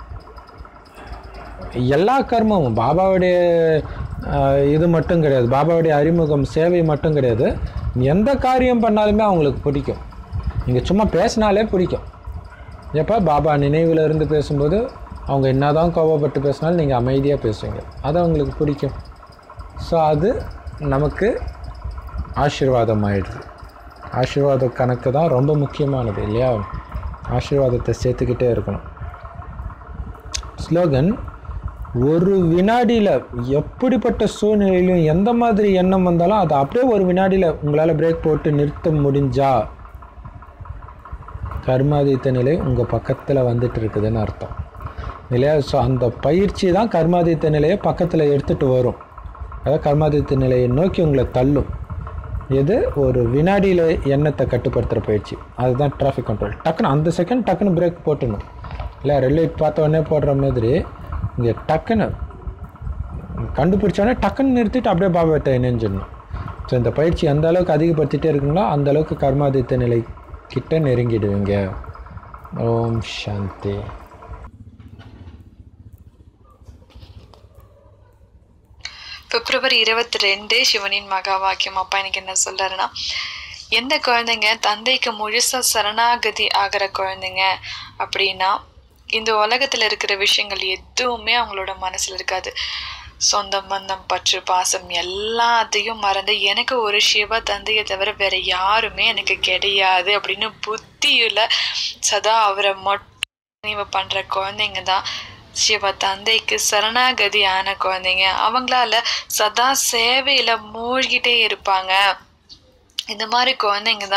எல்லா கர்மமும் பாபாவுடைய ஆஹ், இது மட்டும் கிடையாது பாபாவுடைய அறிமுகம் சேவை மட்டும் கிடையாது எந்த காரியம் பண்ணாலுமே அவங்களுக்கு பிடிக்கும் நீங்கள் சும்மா பேசினாலே பிடிக்கும் எப்போ பாபா நினைவில் இருந்து பேசும்போது அவங்க என்னதான் கோபப்பட்டு பேசினாலும் நீங்கள் அமைதியாக பேசுவீங்க அது அவங்களுக்கு பிடிக்கும் ஸோ அது நமக்கு ஆசீர்வாதம் ஆயிடுது ஆசீர்வாத கணக்கு தான் ரொம்ப முக்கியமானது இல்லையா ஆசீர்வாதத்தை சேர்த்துக்கிட்டே இருக்கணும் ஸ்லோகன் ஒரு வினாடியில் எப்படிப்பட்ட சூழ்நிலையிலும் எந்த மாதிரி எண்ணம் வந்தாலும் அதை அப்படியே ஒரு வினாடியில் உங்களால் பிரேக் போட்டு நிறுத்த முடிஞ்சா கர்மாதித்த நிலை உங்கள் பக்கத்தில் வந்துட்டு இருக்குதுன்னு அர்த்தம் இல்லையா ஸோ அந்த பயிற்சி தான் கர்மாதித்த நிலையை பக்கத்தில் எடுத்துகிட்டு வரும் அதாவது கர்மாதித்த நிலையை நோக்கி உங்களை தள்ளும் எது ஒரு வினாடியில் எண்ணத்தை கட்டுப்படுத்துகிற பயிற்சி அதுதான் டிராஃபிக் கண்ட்ரோல் டக்குன்னு அந்த செகண்ட் டக்குன்னு பிரேக் போட்டுணும் இல்லை ரெட் லைட் பார்த்த உடனே போடுற மாதிரி இங்கே டக்குன்னு கண்டுபிடிச்சோடனே டக்குன்னு நிறுத்திட்டு அப்படியே பாபாட்ட இணைஞ்சிடணும் ஸோ இந்த பயிற்சி எந்த அளவுக்கு அதிகப்படுத்திட்டே இருக்குங்களோ அந்த அளவுக்கு கர்மாதித்த நிலை கிட்ட நெருங்கிடுவீங்க ஓம் சாந்தி பிப்ரவரி இருபத்தி ரெண்டு சிவனின் மகா வாக்கியம் அப்பா எனக்கு என்ன சொல்றாருன்னா எந்த குழந்தைங்க தந்தைக்கு முழுசா சரணாகதி ஆகிற குழந்தைங்க அப்படின்னா இந்த உலகத்துல இருக்கிற விஷயங்கள் எதுவுமே அவங்களோட மனசுல இருக்காது சொந்தம் பந்தம் பற்று பாசம் எல்லாத்தையும் மறந்து எனக்கு ஒரு சிவ தந்தையை தவிர வேற யாருமே எனக்கு கிடையாது அப்படின்னு புத்தியில சதா அவரை மட்டும் நினைவு பண்ற குழந்தைங்க தான் சிவ தந்தைக்கு சரணாகதி ஆன குழந்தைங்க அவங்களால சதா சேவையில மூழ்கிட்டே இருப்பாங்க இந்த மாதிரி குழந்தைங்க தான்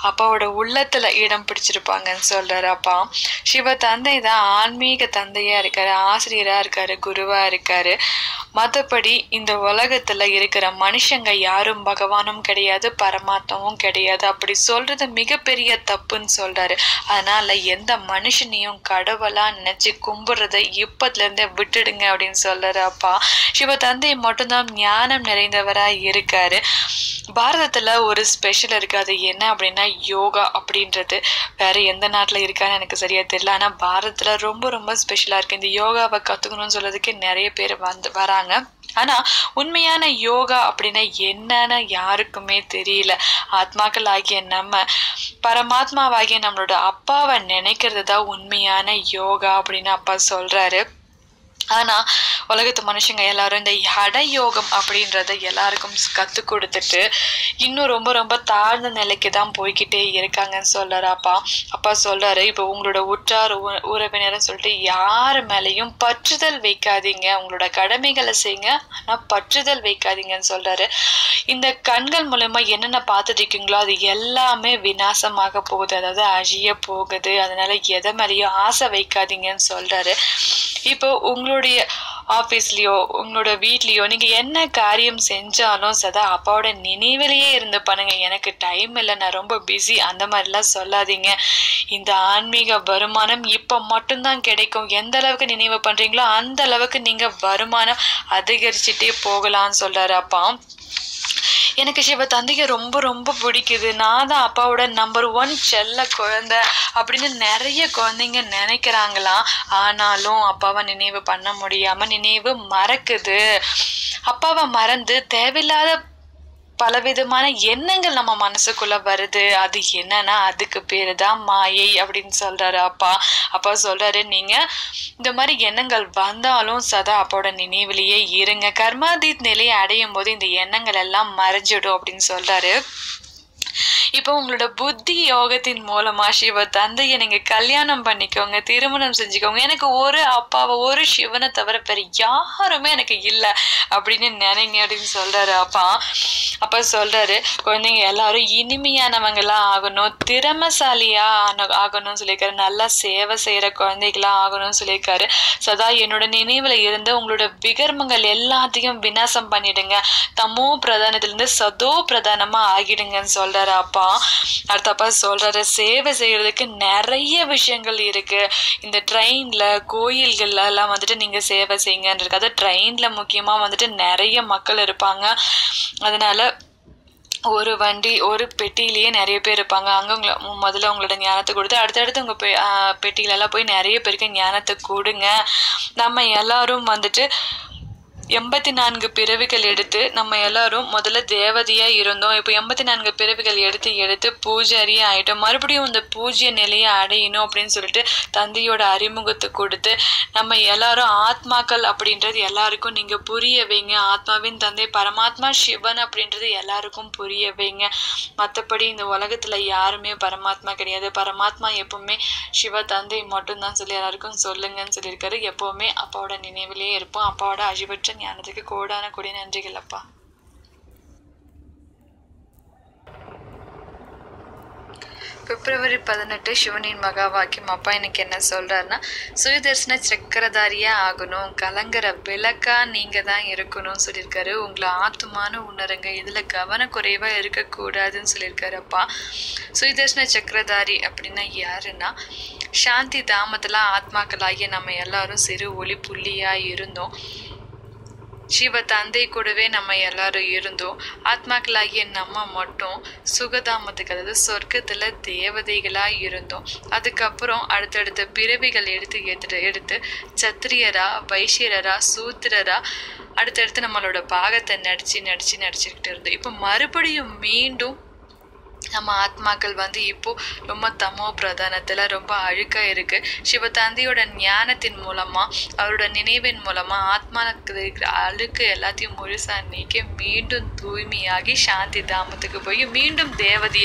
அப்பாவோட உள்ளத்துல இடம் பிடிச்சிருப்பாங்கன்னு சொல்றாரு அப்பா சிவ தந்தை தான் ஆன்மீக தந்தையா இருக்காரு ஆசிரியரா இருக்காரு குருவா இருக்காரு மற்றபடி இந்த உலகத்துல இருக்கிற மனுஷங்க யாரும் பகவானும் கிடையாது பரமாத்மாவும் கிடையாது அப்படி சொல்றது மிகப்பெரிய தப்புன்னு சொல்றாரு அதனால எந்த மனுஷனையும் கடவுளா நினைச்சு கும்பிடுறதை இப்பத்துல இருந்தே விட்டுடுங்க அப்படின்னு சொல்றாரு அப்பா சிவ தந்தை மட்டும்தான் ஞானம் நிறைந்தவரா இருக்காரு பாரதத்துல ஒரு ஸ்பெஷல் இருக்கு அது என்ன அப்படின்னா யோகா அப்படின்றது வேற எந்த நாட்டுல இருக்கான்னு எனக்கு சரியா தெரியல ஆனா பாரதத்துல ரொம்ப ரொம்ப ஸ்பெஷலா இருக்கு இந்த யோகாவை கத்துக்கணும்னு சொல்றதுக்கு நிறைய பேர் வந்து வராங்க ஆனா உண்மையான யோகா அப்படின்னா என்னன்னு யாருக்குமே தெரியல ஆத்மாக்கள் ஆகிய நம்ம பரமாத்மாவாகிய நம்மளோட அப்பாவை நினைக்கிறது தான் உண்மையான யோகா அப்படின்னு அப்பா சொல்றாரு ஆனா உலகத்து மனுஷங்க எல்லாரும் இந்த ஹட யோகம் அப்படின்றத எல்லாருக்கும் கத்து கொடுத்துட்டு இன்னும் ரொம்ப ரொம்ப தாழ்ந்த நிலைக்கு தான் போய்கிட்டே இருக்காங்கன்னு சொல்றாரு அப்பா அப்பா சொல்றாரு இப்போ உங்களோட உற்றார் உ- உறவினர்னு சொல்லிட்டு யார் மேலேயும் பற்றுதல் வைக்காதீங்க உங்களோட கடமைகளை செய்யுங்க ஆனா பற்றுதல் வைக்காதீங்கன்னு சொல்றாரு இந்த கண்கள் மூலமா என்னென்ன பார்த்துட்டு இருக்கீங்களோ அது எல்லாமே விநாசமாக போகுது அதாவது அழிய போகுது அதனால எதை மேலேயும் ஆசை வைக்காதீங்கன்னு சொல்றாரு இப்போ உங்களுடைய ஆஃபீஸ்லயோ உங்களோட வீட்லயோ நீங்க என்ன காரியம் செஞ்சாலும் சதா அப்பாவோட நினைவிலேயே இருந்து பண்ணுங்க எனக்கு டைம் இல்லை நான் ரொம்ப பிஸி அந்த மாதிரிலாம் சொல்லாதீங்க இந்த ஆன்மீக வருமானம் இப்ப மட்டும்தான் கிடைக்கும் எந்த அளவுக்கு நினைவு பண்றீங்களோ அந்த அளவுக்கு நீங்க வருமானம் அதிகரிச்சுட்டே போகலாம்னு சொல்றாரு அப்பா எனக்கு சிவ தந்தையை ரொம்ப ரொம்ப பிடிக்குது நான் தான் அப்பாவோட நம்பர் ஒன் செல்ல குழந்தை அப்படின்னு நிறைய குழந்தைங்க நினைக்கிறாங்களாம் ஆனாலும் அப்பாவை நினைவு பண்ண முடியாம நினைவு மறக்குது அப்பாவை மறந்து தேவையில்லாத பலவிதமான எண்ணங்கள் நம்ம மனசுக்குள்ள வருது அது என்னன்னா அதுக்கு பேரு தான் மாயை அப்படின்னு சொல்றாரு அப்பா அப்பா சொல்றாரு நீங்க இந்த மாதிரி எண்ணங்கள் வந்தாலும் சதா அப்பாவோட நினைவிலேயே இருங்க கர்மாதீத் நிலையை அடையும் போது இந்த எண்ணங்கள் எல்லாம் மறைஞ்சிடும் அப்படின்னு சொல்றாரு இப்போ உங்களோட புத்தி யோகத்தின் மூலமா சிவ தந்தையை நீங்க கல்யாணம் பண்ணிக்கோங்க திருமணம் செஞ்சுக்கோங்க எனக்கு ஒரு அப்பாவை ஒரு சிவனை தவிர வேற யாருமே எனக்கு இல்லை அப்படின்னு நினைங்க அப்படின்னு சொல்றாரு அப்பா அப்பா சொல்றாரு குழந்தைங்க எல்லாரும் இனிமையானவங்களா ஆகணும் திறமசாலியா ஆன- ஆகணும்னு சொல்லியிருக்காரு நல்லா சேவை செய்யற குழந்தைகளா ஆகணும்னு சொல்லியிருக்காரு சதா என்னோட நினைவுல இருந்து உங்களோட விகர்மங்கள் எல்லாத்தையும் விநாசம் பண்ணிடுங்க தமோ பிரதானத்திலிருந்து சதோ பிரதானமா ஆகிடுங்கன்னு சொல்றாரு அப்பா அடுத்தப்பா சொல்றாரு சேவை செய்யறதுக்கு நிறைய விஷயங்கள் இருக்கு இந்த ட்ரெயின்ல கோயில்கள்ல எல்லாம் வந்துட்டு நீங்க சேவை செய்யுங்கன்னு இருக்கு அது ட்ரெயின்ல முக்கியமா வந்துட்டு நிறைய மக்கள் இருப்பாங்க அதனால ஒரு வண்டி ஒரு பெட்டியிலேயே நிறைய பேர் இருப்பாங்க அங்கே உங்களை மு- முதல்ல உங்களோட ஞானத்தை கொடுத்து அடுத்தடுத்து உங்கள் பெ ஆஹ் பெட்டியிலெல்லாம் போய் நிறைய பேருக்கு ஞானத்தை கொடுங்க நம்ம எல்லாரும் வந்துட்டு எண்பத்தி நான்கு பிறவிகள் எடுத்து நம்ம எல்லாரும் முதல்ல தேவதையா இருந்தோம் இப்போ எண்பத்தி நான்கு பிறவிகள் எடுத்து எடுத்து பூஜாரியா ஆயிட்டோம் மறுபடியும் இந்த பூஜ்ய நிலையை அடையணும் அப்படின்னு சொல்லிட்டு தந்தையோட அறிமுகத்தை கொடுத்து நம்ம எல்லாரும் ஆத்மாக்கள் அப்படின்றது எல்லாருக்கும் நீங்க புரிய வைங்க ஆத்மாவின் தந்தை பரமாத்மா சிவன் அப்படின்றது எல்லாருக்கும் புரிய வைங்க மற்றபடி இந்த உலகத்துல யாருமே பரமாத்மா கிடையாது பரமாத்மா எப்பவுமே சிவ தந்தை மட்டும்தான் சொல்லி எல்லாருக்கும் சொல்லுங்கன்னு சொல்லியிருக்காரு எப்பவுமே அப்பாவோட நினைவிலே இருப்போம் அப்பாவோட அழிவற்ற ஞானத்துக்கு கோடான கொடி நன்றிகள் அப்பா பிப்ரவரி பதினெட்டு சிவனின் மகா வாக்கியம் அப்பா எனக்கு என்ன சொல்றாருன்னா சுயதர்சன சக்கரதாரியா ஆகணும் கலங்கர விளக்கா நீங்க தான் இருக்கணும்னு சொல்லியிருக்காரு உங்களை ஆத்துமானு உணருங்க இதுல கவனக்குறைவா இருக்கக்கூடாதுன்னு சொல்லியிருக்காரு அப்பா சுயதர்சன சக்கரதாரி அப்படின்னா யாருன்னா சாந்தி தாமத்துல ஆத்மாக்களாகிய நம்ம எல்லாரும் சிறு ஒளி புள்ளியா இருந்தோம் சிவ தந்தை கூடவே நம்ம எல்லாரும் இருந்தோம் ஆத்மாக்களாகிய நம்ம மட்டும் சுகதாமத்துக்கு அதாவது சொர்க்கத்துல தேவதைகளா இருந்தோம் அதுக்கப்புறம் அடுத்தடுத்த பிறவிகள் எடுத்து எடுத்து எடுத்து சத்திரியரா வைசியரா சூத்திரரா அடுத்தடுத்து நம்மளோட பாகத்தை நடிச்சு நடிச்சு நடிச்சுக்கிட்டு இருந்தோம் இப்போ மறுபடியும் மீண்டும் நம்ம ஆத்மாக்கள் வந்து இப்போ ரொம்ப தமோ பிரதானத்துல ரொம்ப அழுக்கா இருக்கு சிவ தந்தையோட ஞானத்தின் மூலமா அவரோட நினைவின் மூலமா ஆத்மாவுக்கு இருக்கிற அழுக்கு எல்லாத்தையும் முழுசா நீக்கி மீண்டும் தூய்மையாகி சாந்தி தாமத்துக்கு போய் மீண்டும் தேவதையா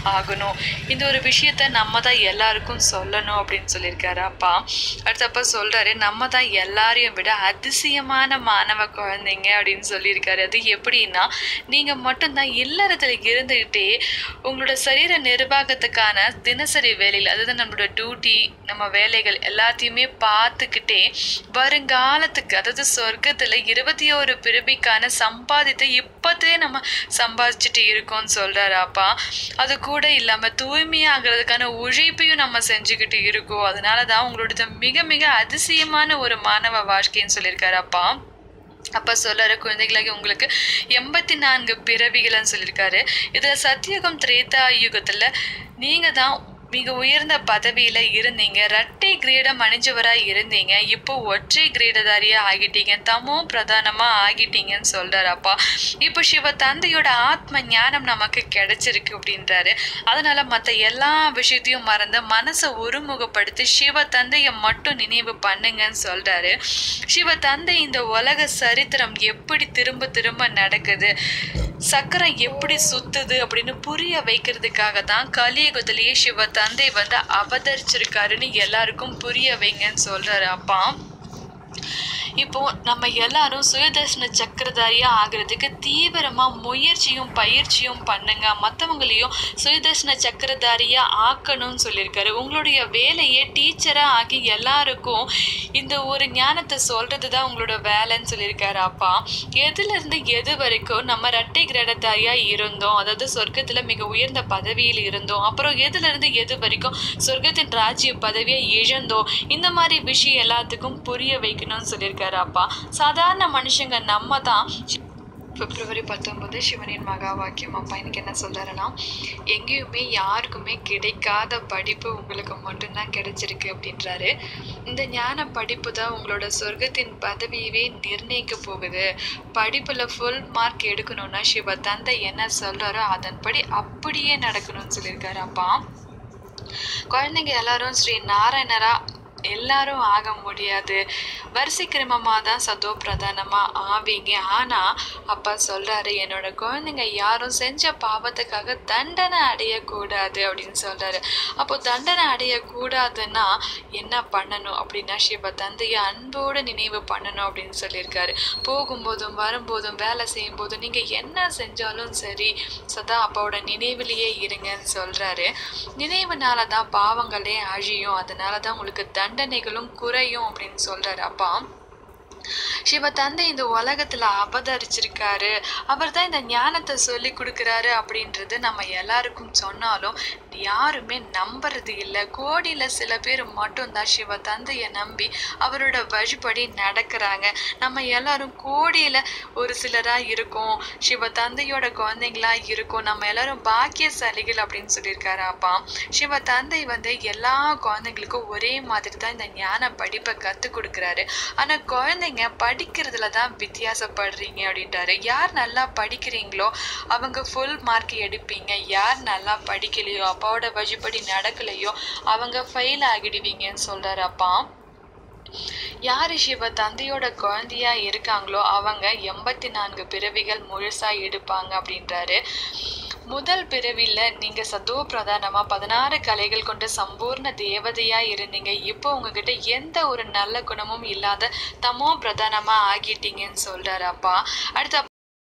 ஆகணும் இந்த ஒரு விஷயத்த நம்ம தான் எல்லாருக்கும் சொல்லணும் அப்படின்னு சொல்லியிருக்காரு அப்பா அடுத்தப்ப சொல்றாரு நம்ம தான் எல்லாரையும் விட அதிசயமான மாணவ குழந்தைங்க அப்படின்னு சொல்லியிருக்காரு அது எப்படின்னா நீங்க மட்டும்தான் இல்லறத்துல இருந்துகிட்டே உங்களோட சரீர நிர்வாகத்துக்கான தினசரி வேலையில் அதாவது நம்மளோட டியூட்டி நம்ம வேலைகள் எல்லாத்தையுமே பார்த்துக்கிட்டே வருங்காலத்துக்கு அதாவது சொர்க்கத்துல இருபத்தி ஒரு பிறவிக்கான சம்பாதித்தை இப்போதே நம்ம சம்பாதிச்சுட்டு இருக்கோம்னு சொல்றாரு அப்பா அது கூட இல்லாம தூய்மையாகிறதுக்கான உழைப்பையும் நம்ம செஞ்சுக்கிட்டு இருக்கோம் அதனால தான் உங்களோட மிக மிக அதிசயமான ஒரு மாணவ வாழ்க்கைன்னு சொல்லியிருக்காரு அப்பா அப்பா சொல்றாரு குழந்தைகளாகி உங்களுக்கு எண்பத்தி நான்கு பிறவிகள்னு சொல்லியிருக்காரு இதுல சத்தியுகம் திரேதா யுகத்துல நீங்க தான் மிக உயர்ந்த பதவியில இருந்தீங்க இரட்டை கிரீடம் அணிஞ்சவரா இருந்தீங்க இப்போ ஒற்றை கிரீடதாரியா ஆகிட்டீங்க தமோ பிரதானமா ஆகிட்டீங்கன்னு சொல்றாரு அப்பா இப்போ சிவ தந்தையோட ஆத்ம ஞானம் நமக்கு கிடைச்சிருக்கு அப்படின்றாரு அதனால மத்த எல்லா விஷயத்தையும் மறந்து மனசை ஒருமுகப்படுத்தி சிவ தந்தையை மட்டும் நினைவு பண்ணுங்கன்னு சொல்றாரு சிவ தந்தை இந்த உலக சரித்திரம் எப்படி திரும்ப திரும்ப நடக்குது சக்கரம் எப்படி சுத்துது அப்படின்னு புரிய வைக்கிறதுக்காக தான் கலியுகத்திலேயே சிவ தந்தை வந்து அவதரிச்சிருக்காருன்னு எல்லாருக்கும் புரிய வைங்கன்னு சொல்றாரு அப்பா இப்போ நம்ம எல்லாரும் சுயதர்ஷன சக்கரதாரியா ஆகிறதுக்கு தீவிரமா முயற்சியும் பயிற்சியும் பண்ணுங்க மற்றவங்களையும் சுயதர்ஷன சக்கரதாரியா ஆக்கணும்னு சொல்லியிருக்காரு உங்களுடைய வேலையே டீச்சரா ஆகி எல்லாருக்கும் இந்த ஒரு ஞானத்தை சொல்றது தான் உங்களோட வேலைன்னு சொல்லியிருக்காரு அப்பா எதுல இருந்து எது வரைக்கும் நம்ம இரட்டை கிரடதாரியா இருந்தோம் அதாவது சொர்க்கத்துல மிக உயர்ந்த பதவியில் இருந்தோம் அப்புறம் எதுல இருந்து எது வரைக்கும் சொர்க்கத்தின் ராஜ்ய பதவியை இழந்தோம் இந்த மாதிரி விஷயம் எல்லாத்துக்கும் புரிய வைக்கணும்னு சொல்லியிருக்காரு அப்பா சாதாரண மனுஷங்க நம்ம தான் பிப்ரவரி பத்தொன்பது சிவனின் மகா வாக்கியம் அப்பா எனக்கு என்ன சொல்றாருன்னா எங்கேயுமே யாருக்குமே கிடைக்காத படிப்பு உங்களுக்கு மட்டும்தான் கிடைச்சிருக்கு அப்படின்றாரு இந்த ஞான படிப்பு தான் உங்களோட சொர்க்கத்தின் பதவியவே நிர்ணயிக்க போகுது படிப்புல ஃபுல் மார்க் எடுக்கணும்னா சிவ தந்தை என்ன சொல்றாரோ அதன்படி அப்படியே நடக்கணும்னு சொல்லியிருக்காரு அப்பா குழந்தைங்க எல்லாரும் ஸ்ரீ நாராயணரா எல்லாரும் ஆக முடியாது வரிசை கிரமமாக தான் சதோ பிரதானமாக ஆவீங்க ஆனால் அப்பா சொல்கிறாரு என்னோட குழந்தைங்க யாரும் செஞ்ச பாவத்துக்காக தண்டனை அடையக்கூடாது அப்படின்னு சொல்கிறாரு அப்போ தண்டனை அடையக்கூடாதுன்னா என்ன பண்ணணும் அப்படின்னா சிவ தந்தையை அன்போடு நினைவு பண்ணணும் அப்படின்னு சொல்லியிருக்காரு போகும்போதும் வரும்போதும் வேலை செய்யும் போதும் நீங்கள் என்ன செஞ்சாலும் சரி சதா அப்பாவோட நினைவிலேயே இருங்கன்னு சொல்கிறாரு நினைவுனால தான் பாவங்களே அழியும் அதனால தான் உங்களுக்கு தண்டனைகளும் குறையும் அப்படின்னு சொல்றாரு அப்பா சிவ தந்தை இந்த உலகத்துல அவதரிச்சிருக்காரு அவர் தான் இந்த ஞானத்தை சொல்லி கொடுக்குறாரு அப்படின்றது நம்ம எல்லாருக்கும் சொன்னாலும் யாருமே நம்புறது இல்லை கோடியில சில பேர் மட்டும்தான் சிவ தந்தையை நம்பி அவரோட வழிபடி நடக்கிறாங்க நம்ம எல்லாரும் கோடியில ஒரு சிலரா இருக்கோம் சிவ தந்தையோட குழந்தைங்களா இருக்கோம் நம்ம எல்லாரும் பாக்கியசாலிகள் அப்படின்னு சொல்லியிருக்காரு அப்பா சிவ தந்தை வந்து எல்லா குழந்தைங்களுக்கும் ஒரே மாதிரி தான் இந்த ஞான படிப்பை கற்றுக் கொடுக்குறாரு ஆனா குழந்தைங்க படிக்கிறதுல தான் வித்தியாசப்படுறீங்க அப்படின்றாரு யார் நல்லா படிக்கிறீங்களோ அவங்க ஃபுல் மார்க் எடுப்பீங்க யார் நல்லா படிக்கலையோ அப்பாவோட வழிபடி நடக்கலையோ அவங்க ஃபெயில் ஆகிடுவீங்கன்னு சொல்றாரு அப்பா யாரு சிவ தந்தையோட குழந்தையா இருக்காங்களோ அவங்க எண்பத்தி நான்கு பிறவிகள் முழுசா எடுப்பாங்க அப்படின்றாரு முதல் பிறவில நீங்க சதோ பிரதானமா பதினாறு கலைகள் கொண்ட சம்பூர்ண தேவதையா இருந்தீங்க இப்போ உங்ககிட்ட எந்த ஒரு நல்ல குணமும் இல்லாத தமோ பிரதானமா ஆகிட்டீங்கன்னு சொல்றாரு அப்பா அடுத்து